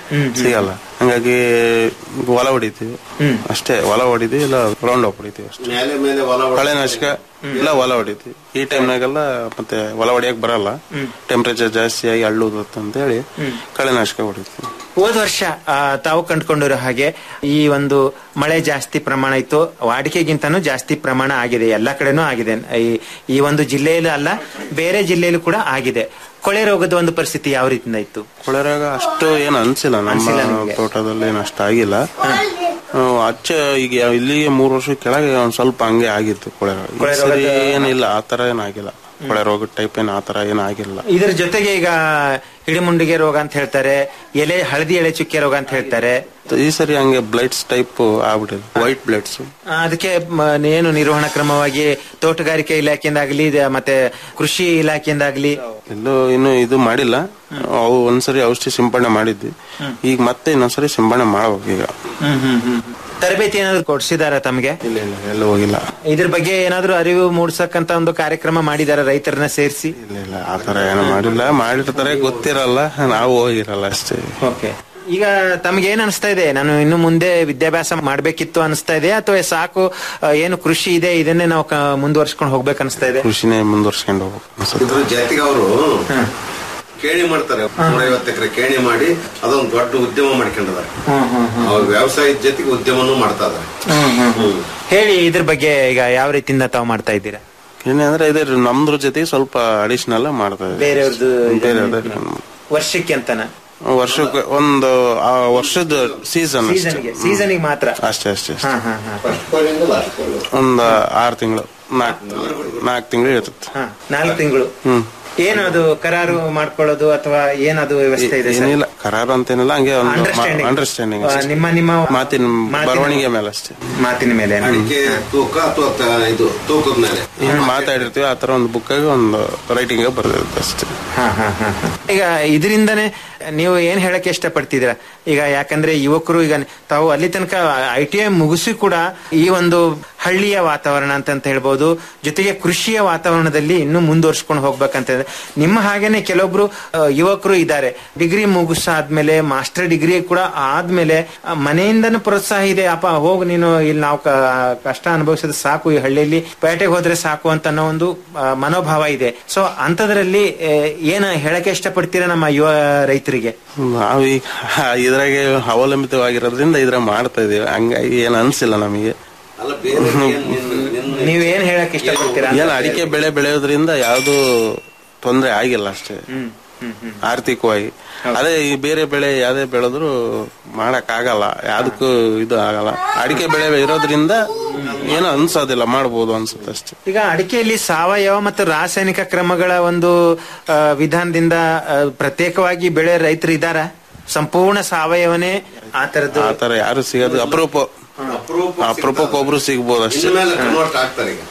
ಸಿಗಲ್ಲ ಹಂಗಾಗಿ ಹೊಲ ಹೊಡಿತೀವಿ ಅಷ್ಟೇ ಹೊಲ ಹೊಡಿತೀವಿ ಇಲ್ಲ ರೌಂಡ್ ಅಪ್ ಹೊಡಿತೀವಿ ಅಷ್ಟೇ ಮೇಲೆ ಮೇಲೆ ಹೊಲ ಹೊಡ್ದು- ಕಳೆನಾಶಕ ಇಲ್ಲ ಹೊಲ ಹೊಡಿತೀವಿ ಈ ಟೈಮ್ನಾಗೆಲ್ಲ ಮತ್ತೆ ಹೊಲ ಹೊಡಿಯಕ್ ಬರಲ್ಲ ಟೆಂಪರೇಚರ್ ಜಾಸ್ತಿ ಆಗಿ ಹಳ್ಳುದು ಅಂತ ಹೇಳಿ ಕಳೆನಾಶಕ ಹೊಡಿತೀವಿ ಹೋದ ವರ್ಷ ಆ, ತಾವು ಕಂಡುಕೊಂಡಿರೋ ಹಾಗೆ ಈ ಒಂದು ಮಳೆ ಜಾಸ್ತಿ ಪ್ರಮಾಣ ಇತ್ತು ವಾಡಿಕೆಗಿಂತನೂ ಜಾಸ್ತಿ ಪ್ರಮಾಣ ಆಗಿದೆ ಎಲ್ಲಾ ಕಡೆನೂ ಆಗಿದೆ ಈ ಈ ಒಂದು ಜಿಲ್ಲೆಯಲ್ಲೂ ಅಲ್ಲ ಬೇರೆ ಜಿಲ್ಲೆಯಲ್ಲೂ ಕೂಡ ಆಗಿದೆ ಕೊಳೆ ರೋಗದ ಒಂದು ಪರಿಸ್ಥಿತಿ ಯಾವ ರೀತಿಯಿಂದ ಇತ್ತು ಕೊಳೆ ರೋಗ ಅಷ್ಟು ಏನು ಅನ್ಸಿಲ್ಲ ಅನ್ಸಿಲ್ಲ ನಮ್ಮ ನಿಮ್ಗೆ? ತೋಟದಲ್ಲಿ ಏನು ಅಷ್ಟು ಆಗಿಲ್ಲ ಹ್ಮ್, ಅಚ್ಚ ಈಗ ಇಲ್ಲಿಗೆ ಮೂರು ವರ್ಷ ಕೆಳಗೆ ಒಂದ್ ಸ್ವಲ್ಪ ಹಂಗೆ ಆಗಿತ್ತು ಕೊಳೆ ರೋಗ ಈ ಕೊಳೆ ಸರಿ ರೋಗದ- ಏನಿಲ್ಲ ಆ ತರ ಏನಾಗಿಲ್ಲ ಕೊಳೆ ರೋಗ ಟೈಪ್ ಏನ್ ಆ ತರ ಏನಾಗಿಲ್ಲ ಇದರ ಜೊತೆಗೆ ಈಗ ಹಿಡಿಮುಂಡಿಗೆ ರೋಗ ಅಂತ ಹೇಳ್ತಾರೆ ಎಲೆ ಹಳದಿ ಎಲೆ ಚುಕ್ಕೆ ರೋಗ ಅಂತ ಹೇಳ್ತಾರೆ ಈ ಸರಿ ಹಂಗೆ ಬ್ಲೈಟ್ಸ್ ಟೈಪ್ ಆಗ್ಬಿಟ್ಟಿದೆ ವೈಟ್ ಬ್ಲೈಟ್ಸ್ ಆ, ಅದಕ್ಕೆ ಮ- ಏನು ನಿರ್ವಹಣಾ ಕ್ರಮವಾಗಿ ತೋಟಗಾರಿಕೆ ಇಲಾಖೆಯಿಂದಾಗ್ಲಿ ದ- ಮತ್ತೆ ಕೃಷಿ ಇಲಾಖೆಯಿಂದಾಗ್ಲಿ ಎಲ್ಲೂ ಇನ್ನು ಇದು ಮಾಡಿಲ್ಲ ಅವು ಒಂದ್ಸರಿ ಔಷಧಿ ಸಿಂಪಡಣೆ ಮಾಡಿದ್ವಿ ಈಗ ಮತ್ತೆ ಇನ್ನೊಂದ್ಸರಿ ಸಿಂಪಡಣೆ ಮಾಡ್ಬೇಕು ಈಗ ತರಬೇತಿ ಏನಾದ್ರು ಕೊಡ್ಸಿದಾರ ತಮಗೆ ಇಲ್ಲ ಇಲ್ಲ ಎಲ್ಲೂ ಹೋಗಿಲ್ಲ ಇದ್ರ ಬಗ್ಗೆ ಏನಾದ್ರು ಅರಿವು ಮೂಡ್ಸಕ್ಕಂತ ಒಂದು ಕಾರ್ಯಕ್ರಮ ಮಾಡಿದಾರ ರೈತರನ್ನ ಸೇರಿಸಿ ಇಲ್ಲ ಇಲ್ಲ ಆ ತರ ಏನು ಮಾಡಿಲ್ಲ ಮಾಡಿರ್ತಾರೆ ಗೊತ್ತಿರಲ್ಲ ನಾವು ಹೋಗಿರಲ್ಲ ಅಷ್ಟೇ ಓಕೆ ಈಗ ತಮ್ಗೆ ಏನ್ ಅನಿಸ್ತಾ ಇದೆ ನಾನು ಇನ್ನು ಮುಂದೆ ವಿದ್ಯಾಭ್ಯಾಸ ಮಾಡ್ಬೇಕಿತ್ತು ಅನಿಸ್ತಾ ಇದೆ ಅಥವಾ ಸಾಕು ಆ, ಏನು ಕೃಷಿ ಇದೆ ಇದನ್ನೇ ನಾವು ಕ- ಮುಂದುವರ್ಸ್ಕೊಂಡು ಹೋಗ್ಬೇಕು ಅನಿಸ್ತಾ ಇದೆ ಕೃಷಿನೇ ಮುಂದುವರ್ಸ್ಕೊಂಡು ಹೋಗ್ಬೇಕು ಅನ್ಸುತ್ತೆ. ಇದ್ರ ಜೊತೆಗೆ ಅವರು ಕೇಣಿ ಮಾಡ್ತಾರೆ ನೂರೈವತ್ತು ಎಕರೆ ಕೇಣಿ ಮಾಡಿ ಅದೊಂದು ದೊಡ್ಡ ಉದ್ಯಮ ಮಾಡ್ಕೊಂಡಿದ್ದಾರೆ ಅವ್ರ ವ್ಯವಸಾಯದ ಜೊತೆಗೆ ಉದ್ಯಮನೂ ಮಾಡ್ತಾ ಇದಾರೆ ಹ್ಮ್. ಹೇಳಿ ಇದ್ರ ಬಗ್ಗೆ ಈಗ ಯಾವ ರೀತಿಯಿಂದ ತಾವು ಮಾಡ್ತಾ ಇದ್ದೀರಾ ಏನಂದ್ರೆ ಇದೆ ನಮ್ದ್ರ ಜೊತೆಗೆ ಸ್ವಲ್ಪ ಅಡಿಷನಲ್ ಮಾಡ್ತಾ ಇದ್ದೀವಿ ಬೇರೆಯವ್ರದ್ದು ಬೇರೆ ವರ್ಷಕ್ಕೆ ಅಂತನ ವರ್ಷಕ್ಕೆ ಒಂದು ಆ ವರ್ಷದ ಸೀಸನ್ ಸೀಸನ್ಗೆ ಸೀಸನ್ಗೆ ಮಾತ್ರ ಅಷ್ಟೇ ಅಷ್ಟೇ ಅಷ್ಟೇ. ಹಾ ಹಾ ಹಾ ಒಂದ್ ಆರು ತಿಂಗಳು ನಾಲ್ಕು ನಾಲ್ಕು ತಿಂಗಳು ಇರ್ತದೆ ಹಾ ನಾಲ್ಕು ತಿಂಗಳು ಹ್ಮ್ ಏನು ಅದು ಕರಾರು ಮಾಡ್ಕೊಳ್ಳೋದು ಅಥವಾ ಏನದು ವ್ಯವಸ್ಥೆ ಇದೆ ಸರ್ ಏನಿಲ್ಲ ಕರಾರು ಅಂತೇನಿಲ್ಲ ಹಂಗೆ ಒಂದು Understanding. ಅಂಡರ್ಸ್ಟ್ಯಾಂಡಿಂಗ್ ಆ, ನಿಮ್ಮ ನಿಮ್ಮ ಮಾತಿನ ಮಾತಿನ- ಬರವಣಿಗೆ ಮೇಲೆ ಅಷ್ಟೇ ಮಾತಿನ ಮೇಲೆ ಅಡಿಕೆ ತೂಕ ಅಥವಾ ತ- ಇದು ತೂಕದ ಮೇಲೆ ಏನ್ ಮಾತಾಡಿರ್ತೀವಿ ಆತರ ಒಂದು ಬುಕ್ ಒಂದು ರೈಟಿಂಗ್ ಬರ್ದಿರುತ್ತೆ ಅಷ್ಟೇ ಹಾ, ಹಾ, ಹಾ, ಹಾ. ಈಗ ಇದರಿಂದನೇ ನೀವು ಏನ್ ಹೇಳಕ್ಕೆ ಇಷ್ಟಪಡ್ತಿದ್ದೀರಾ ಈಗ ಯಾಕಂದ್ರೆ ಯುವಕರು ಈಗ ತಾವು ಅಲ್ಲಿ ತನಕ ಐ ಟಿ ಐ ಮುಗಿಸಿ ಕೂಡ ಈ ಒಂದು ಹಳ್ಳಿಯ ವಾತಾವರಣ ಅಂತ ಹೇಳ್ಬೋದು ಜೊತೆಗೆ ಕೃಷಿಯ ವಾತಾವರಣದಲ್ಲಿ ಇನ್ನೂ ಮುಂದುವರ್ಸ್ಕೊಂಡು ಹೋಗ್ಬೇಕಂತ ಇದೆ. ನಿಮ್ಮ ಹಾಗೇನೆ ಕೆಲವೊಬ್ರು ಆ, ಯುವಕರು ಇದ್ದಾರೆ ಡಿಗ್ರಿ ಮುಗಿಸಾದ್ಮೇಲೆ ಮಾಸ್ಟರ್ ಡಿಗ್ರಿ ಕೂಡ ಆದ್ಮೇಲೆ ಆ, ಮನೆಯಿಂದನೂ ಪ್ರೋತ್ಸಾಹ ಇದೆ ಅಪ್ಪ ಹೋಗು ನೀನು ಇಲ್ಲಿ ನಾವು ಕ- ಕಷ್ಟ ಅನುಭವಿಸಿದ ಸಾಕು ಈ ಹಳ್ಳಿಯಲ್ಲಿ ಪೇಟೆಗೆ ಹೋದ್ರೆ ಸಾಕು ಅಂತ ಅನ್ನೋ ಒಂದು ಆ, ಮನೋಭಾವ ಇದೆ ಸೊ ಅಂತದ್ರಲ್ಲಿ ಆ, ಏನ ಹೇಳಕ್ಕೆ ಇಷ್ಟಪಡ್ತೀರಾ ನಮ್ಮ ಯುವ ರೈತರಿಗೆ ನಾವೀಗ ಇದ್ರಾಗೆ ಅವಲಂಬಿತವಾಗಿರೋದ್ರಿಂದ ಇದ್ರ ಮಾಡ್ತಾ ಇದೀವಿ ಹಂಗಾಗಿ ಏನ್ ಅನ್ಸಿಲ್ಲ ನಮಗೆ ಅಲ್ಲ ಬೇರೆ ಏನ್ ನಿನ್ನ- ನಿನ್ನ- ನೀವ್ ಏನ್ ಹೇಳಕ್ ಇಷ್ಟಪಡ್ತೀರಾ ಏನ್ ಅಡಿಕೆ ಬೆಳೆ ಬೆಳೆಯೋದ್ರಿಂದ ಯಾವ್ದು ತೊಂದ್ರೆ ಆಗಿಲ್ಲ ಅಷ್ಟೇ ಆರ್ಥಿಕವಾಗಿ ಅದೇ ಈ ಬೇರೆ ಬೆಳೆ ಯಾವ್ದೇ ಬೆಳೆದ್ರು ಮಾಡಕ್ ಆಗಲ್ಲ ಯಾವ್ದಕ್ಕೂ ಇದು ಆಗಲ್ಲ ಅಡಿಕೆ ಬೆಳೆ ಇರೋದ್ರಿಂದ ಏನೋ ಅನ್ಸೋದಿಲ್ಲ ಮಾಡ್ಬೋದು ಅನ್ಸುತ್ತೆ ಅಷ್ಟೇ ಈಗ ಅಡಿಕೆಯಲ್ಲಿ ಸಾವಯವ ಮತ್ತು ರಾಸಾಯನಿಕ ಕ್ರಮಗಳ ಒಂದು ಆ, ವಿಧಾನದಿಂದ ಆ, ಪ್ರತ್ಯೇಕವಾಗಿ ಬೆಳೆ ರೈತರು ಇದ್ದಾರ ಸಂಪೂರ್ಣ ಸಾವಯವನೇ ಆ ತರದ್ದು ಆ ತರ ಯಾರು ಸಿಗೋದು ಅಪರೂಪ ಅಪರೂಪಕ್ಕೆ ಒಬ್ರು ಸಿಗ್ಬೋದು ಅಷ್ಟೇ ಇನ್ಮೇಲೆ ಕನ್ವರ್ಟ್ ಆಗ್ತಾರೆ ಈಗ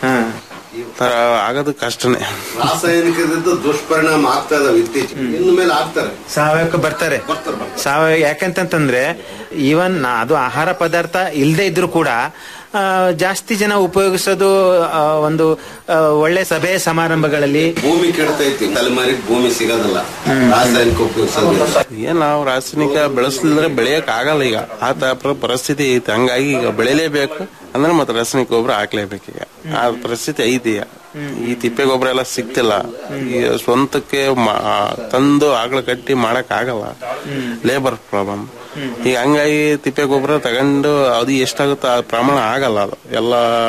ತರ ಆಗೋದು ಕಷ್ಟನೇ ರಾಸಾಯನಿಕದಿಂದ ದುಷ್ಪರಿಣಾಮ ಆಗ್ತಾ ಇದಾವೆ ಇತ್ತೀಚೆಗೆ ಇನ್ನು ಮೇಲೆ ಆಗ್ತಾರೆ ಸಾವಯವಕ್ಕೆ ಬರ್ತಾರೆ ಸಾವಯವ ಯಾಕಂತಂದ್ರೆ ಈವನ್ ಅದು ಆಹಾರ ಪದಾರ್ಥ ಇಲ್ಲದೆ ಇದ್ರೂ ಕೂಡ ಆ, ಜಾಸ್ತಿ ಜನ ಉಪಯೋಗಿಸೋದು ಆ, ಒಂದು ಆ, ಒಳ್ಳೆ ಸಭೆ ಸಮಾರಂಭಗಳಲ್ಲಿ ಭೂಮಿ ಕೆಡ್ತೈತಿ ತಲೆಮಾರಿಗೆ ಭೂಮಿ ಸಿಗೋದಿಲ್ಲ ರಾಸಾಯನಿಕ ಉಪಯೋಗಿಸೋದು ಏನ್ ನಾವು ರಾಸಾಯನಿಕ ಬೆಳೆಸಲಿದ್ರೆ ಬೆಳೆಯಕ್ ಆಗಲ್ಲ ಈಗ ಆ ತರ ಪರಿಸ್ಥಿತಿ ಐತಿ ಹಂಗಾಗಿ ಈಗ ಬೆಳಿಲೇಬೇಕು ಅಂದ್ರೆ ಮತ್ತೆ ರಾಸಾಯನಿಕ ಗೊಬ್ಬರ ಹಾಕ್ಲೇಬೇಕು ಈಗ ಆ ಪರಿಸ್ಥಿತಿ ಐತಿ ಈಗ ಈ ತಿಪ್ಪೆ ಗೊಬ್ಬರ ಎಲ್ಲ ಸಿಗ್ತಿಲ್ಲ ಈ ಸ್ವಂತಕ್ಕೆ ಮಾ- ತಂದು ಆಕಳ ಕಟ್ಟಿ ಮಾಡಕ್ ಆಗಲ್ಲ ಲೇಬರ್ ಪ್ರಾಬ್ಲಮ್ ಈಗ ಹಂಗಾಗಿ ತಿಪ್ಪೆ ಗೊಬ್ಬರ ತಗೊಂಡು ಅದು ಎಷ್ಟಾಗುತ್ತೋ ಆ ಪ್ರಮಾಣ ಆಗಲ್ಲ ಅದು ಎಲ್ಲ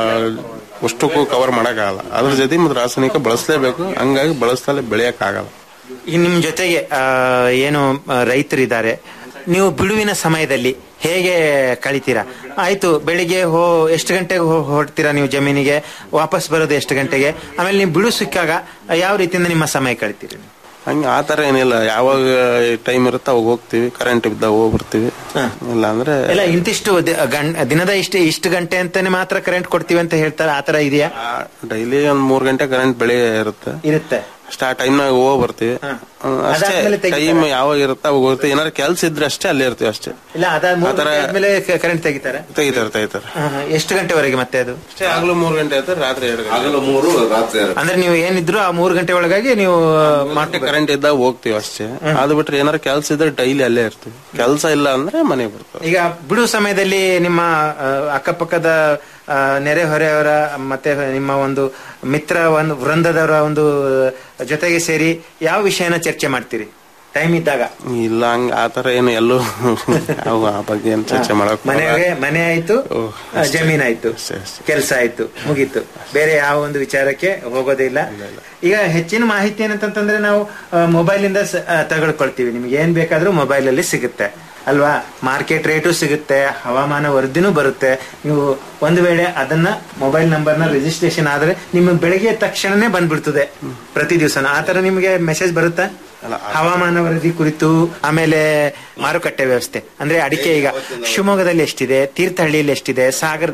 ಅಷ್ಟಕ್ಕೂ ಕವರ್ ಮಾಡಕ್ ಆಗಲ್ಲ ಅದ್ರ ಜೊತೆ ಮತ್ತೆ ರಾಸಾಯನಿಕ ಬಳಸಲೇಬೇಕು ಹಂಗಾಗಿ ಬಳಸ್ದಲ್ಲೇ ಬೆಳೆಯಕ್ ಆಗಲ್ಲ ಈ ನಿಮ್ ಜೊತೆಗೆ ಆ, ಏನು ಆ, ರೈತರಿದ್ದಾರೆ ನೀವು ಬಿಡುವಿನ ಸಮಯದಲ್ಲಿ ಹೇಗೆ ಕಳಿತೀರಾ ಆಯ್ತು ಬೆಳಿಗ್ಗೆ ಹೋ ಎಷ್ಟು ಗಂಟೆಗೆ ಹೋ- ಹೊರಡ್ತೀರಾ ನೀವು ಜಮೀನಿಗೆ ವಾಪಸ್ ಬರೋದು ಎಷ್ಟು ಗಂಟೆಗೆ ಆಮೇಲೆ ನೀವು ಬಿಡು ಸಿಕ್ಕಾಗ ಯಾವ ರೀತಿಯಿಂದ ನಿಮ್ಮ ಸಮಯ ಕಳಿತೀರಿ ಹಂಗೆ ಆ ತರ ಏನಿಲ್ಲ ಯಾವಾಗ ಟೈಮ್ ಇರುತ್ತೆ ಅವಾಗ ಹೋಗ್ತಿವಿ ಕರೆಂಟ್ ಇದ್ದಾಗ ಹೋಗಿ ಬರ್ತೀವಿ ಇಲ್ಲ ಅಂದ್ರೆ ಎಲ್ಲ ಇಂತಿಷ್ಟು ದಿ- ಗಂ- ದಿನದ ಇಷ್ಟು ಇಷ್ಟು ಗಂಟೆ ಅಂತಾನೆ ಮಾತ್ರ ಕರೆಂಟ್ ಕೊಡ್ತೀವಿ ಅಂತ ಹೇಳ್ತಾರೆ ಆತರ ಇದೆಯಾ ಡೈಲಿ ಒಂದ್ ಮೂರ್ ಗಂಟೆ ಕರೆಂಟ್ ಬೆಳೆ ಇರುತ್ತೆ ಇರುತ್ತೆ ಅಷ್ಟೇ ಆ ಟೈಮ್ನಾಗ ಹೋಗ್ ಬರ್ತೀವಿ ಆ, ಅಷ್ಟೇ ಅದಾದ್ಮೇಲೆ ತೆಗಿತಾರಾ? ಟೈಮ್ ಯಾವಾಗ ಇರುತ್ತಾ ಅವಾಗ ಹೋಗ್ತೀವಿ ಏನಾರ ಕೆಲ್ಸ ಇದ್ರೆ ಅಷ್ಟೇ ಅಲ್ಲೇ ಇರ್ತೀವಿ ಅಷ್ಟೇ ಇಲ್ಲ ಅದಾದ ಮೂರು ಆ ಥರ- ಗಂಟೆ ಆದ್ಮೇಲೆ ಕರೆಂಟ್ ತೆಗಿತಾರೆ ತೆಗಿತಾರೆ ತೆಗಿತಾರೆ ಎಷ್ಟು ಗಂಟೆವರೆಗೆ ಮತ್ತೆ ಅದು ಅಷ್ಟೇ ಆಗ್ಲೂ ಮೂರು ಗಂಟೆ ಆಯ್ತಾರೆ ರಾತ್ರಿ ಎರಡು ಗಂಟೆ ಹಗಲು ಮೂರು ರಾತ್ರಿ ಎರಡು ಅಂದ್ರೆ ನೀವು ಏನಿದ್ರು ಆ ಮೂರು ಗಂಟೆ ಒಳಗಾಗಿ ನೀವು ಮತ್ತೆ ಕರೆಂಟ್ ಇದ್ದಾಗ ಹೋಗ್ತೀವಿ ಅಷ್ಟೇ ಅದು ಬಿಟ್ರೆ ಏನಾರ ಕೆಲ್ಸ ಇದ್ರೆ ಡೈಲಿ ಅಲ್ಲೇ ಇರ್ತೀವಿ ಕೆಲ್ಸ ಇಲ್ಲ ಅಂದ್ರೆ ಮನೆಗೆ ಬರ್ತೀವಿ ಈಗ ಬಿಡು ಸಮಯದಲ್ಲಿ ನಿಮ್ಮ ಆ, ಅಕ್ಕಪಕ್ಕದ ಆ, ನೆರೆಹೊರೆಯವರ ಮತ್ತೆ ನಿಮ್ಮ ಒಂದು ಮಿತ್ರ ಒಂದು ವೃಂದದವರ ಒಂದು ಜೊತೆಗೆ ಸೇರಿ ಯಾವ ವಿಷಯನ ಚರ್ಚೆ ಮಾಡ್ತೀರಿ ಟೈಮ್ ಇದ್ದಾಗ ಇಲ್ಲ ಹಂಗ ಆತರ ಏನು ಎಲ್ಲೂ ಅವು ಆ ಬಗ್ಗೆ ಏನು ಚರ್ಚೆ ಮಾಡಕ್ ಮನೆಗೆ ಮನೆ ಆಯ್ತು ಆ, ಜಮೀನ್ ಆಯ್ತು ಕೆಲಸ ಆಯ್ತು ಮುಗೀತು ಬೇರೆ ಯಾವ ಒಂದು ವಿಚಾರಕ್ಕೆ ಹೋಗೋದಿಲ್ಲ ಈಗ ಹೆಚ್ಚಿನ ಮಾಹಿತಿ ಏನಂತಂದ್ರೆ ನಾವು ಮೊಬೈಲ್ ಇಂದ ಸ- ಆ, ತಗೊಳ್ಕೊಳ್ತೀವಿ ನಿಮ್ಗೆ ಏನ್ ಬೇಕಾದ್ರೂ ಮೊಬೈಲ್ ಅಲ್ಲಿ ಸಿಗುತ್ತೆ ಅಲ್ವಾ ಮಾರ್ಕೆಟ್ ರೇಟು ಸಿಗುತ್ತೆ ಹವಾಮಾನ ವರದಿನೂ ಬರುತ್ತೆ ನೀವು ಒಂದು ವೇಳೆ ಅದನ್ನ ಮೊಬೈಲ್ ನಂಬರ್ನ ರಿಜಿಸ್ಟ್ರೇಷನ್ ಆದ್ರೆ ನಿಮ್ಮ ಬೆಳಿಗ್ಗೆ ತಕ್ಷಣನೇ ಬಂದ್ಬಿಡ್ತದೆ ಪ್ರತಿ ದಿವಸನ ಆತರ ನಿಮಗೆ ಮೆಸೇಜ್ ಬರುತ್ತಾ ಹವಾಮಾನ ವರದಿ ಕುರಿತು ಆಮೇಲೆ ಮಾರುಕಟ್ಟೆ ವ್ಯವಸ್ಥೆ ಅಂದ್ರೆ ಅಡಿಕೆ ಈಗ ಶಿವಮೊಗ್ಗದಲ್ಲಿ ಎಷ್ಟಿದೆ ತೀರ್ಥಹಳ್ಳಿಯಲ್ಲಿ ಎಷ್ಟಿದೆ ಸಾಗರ್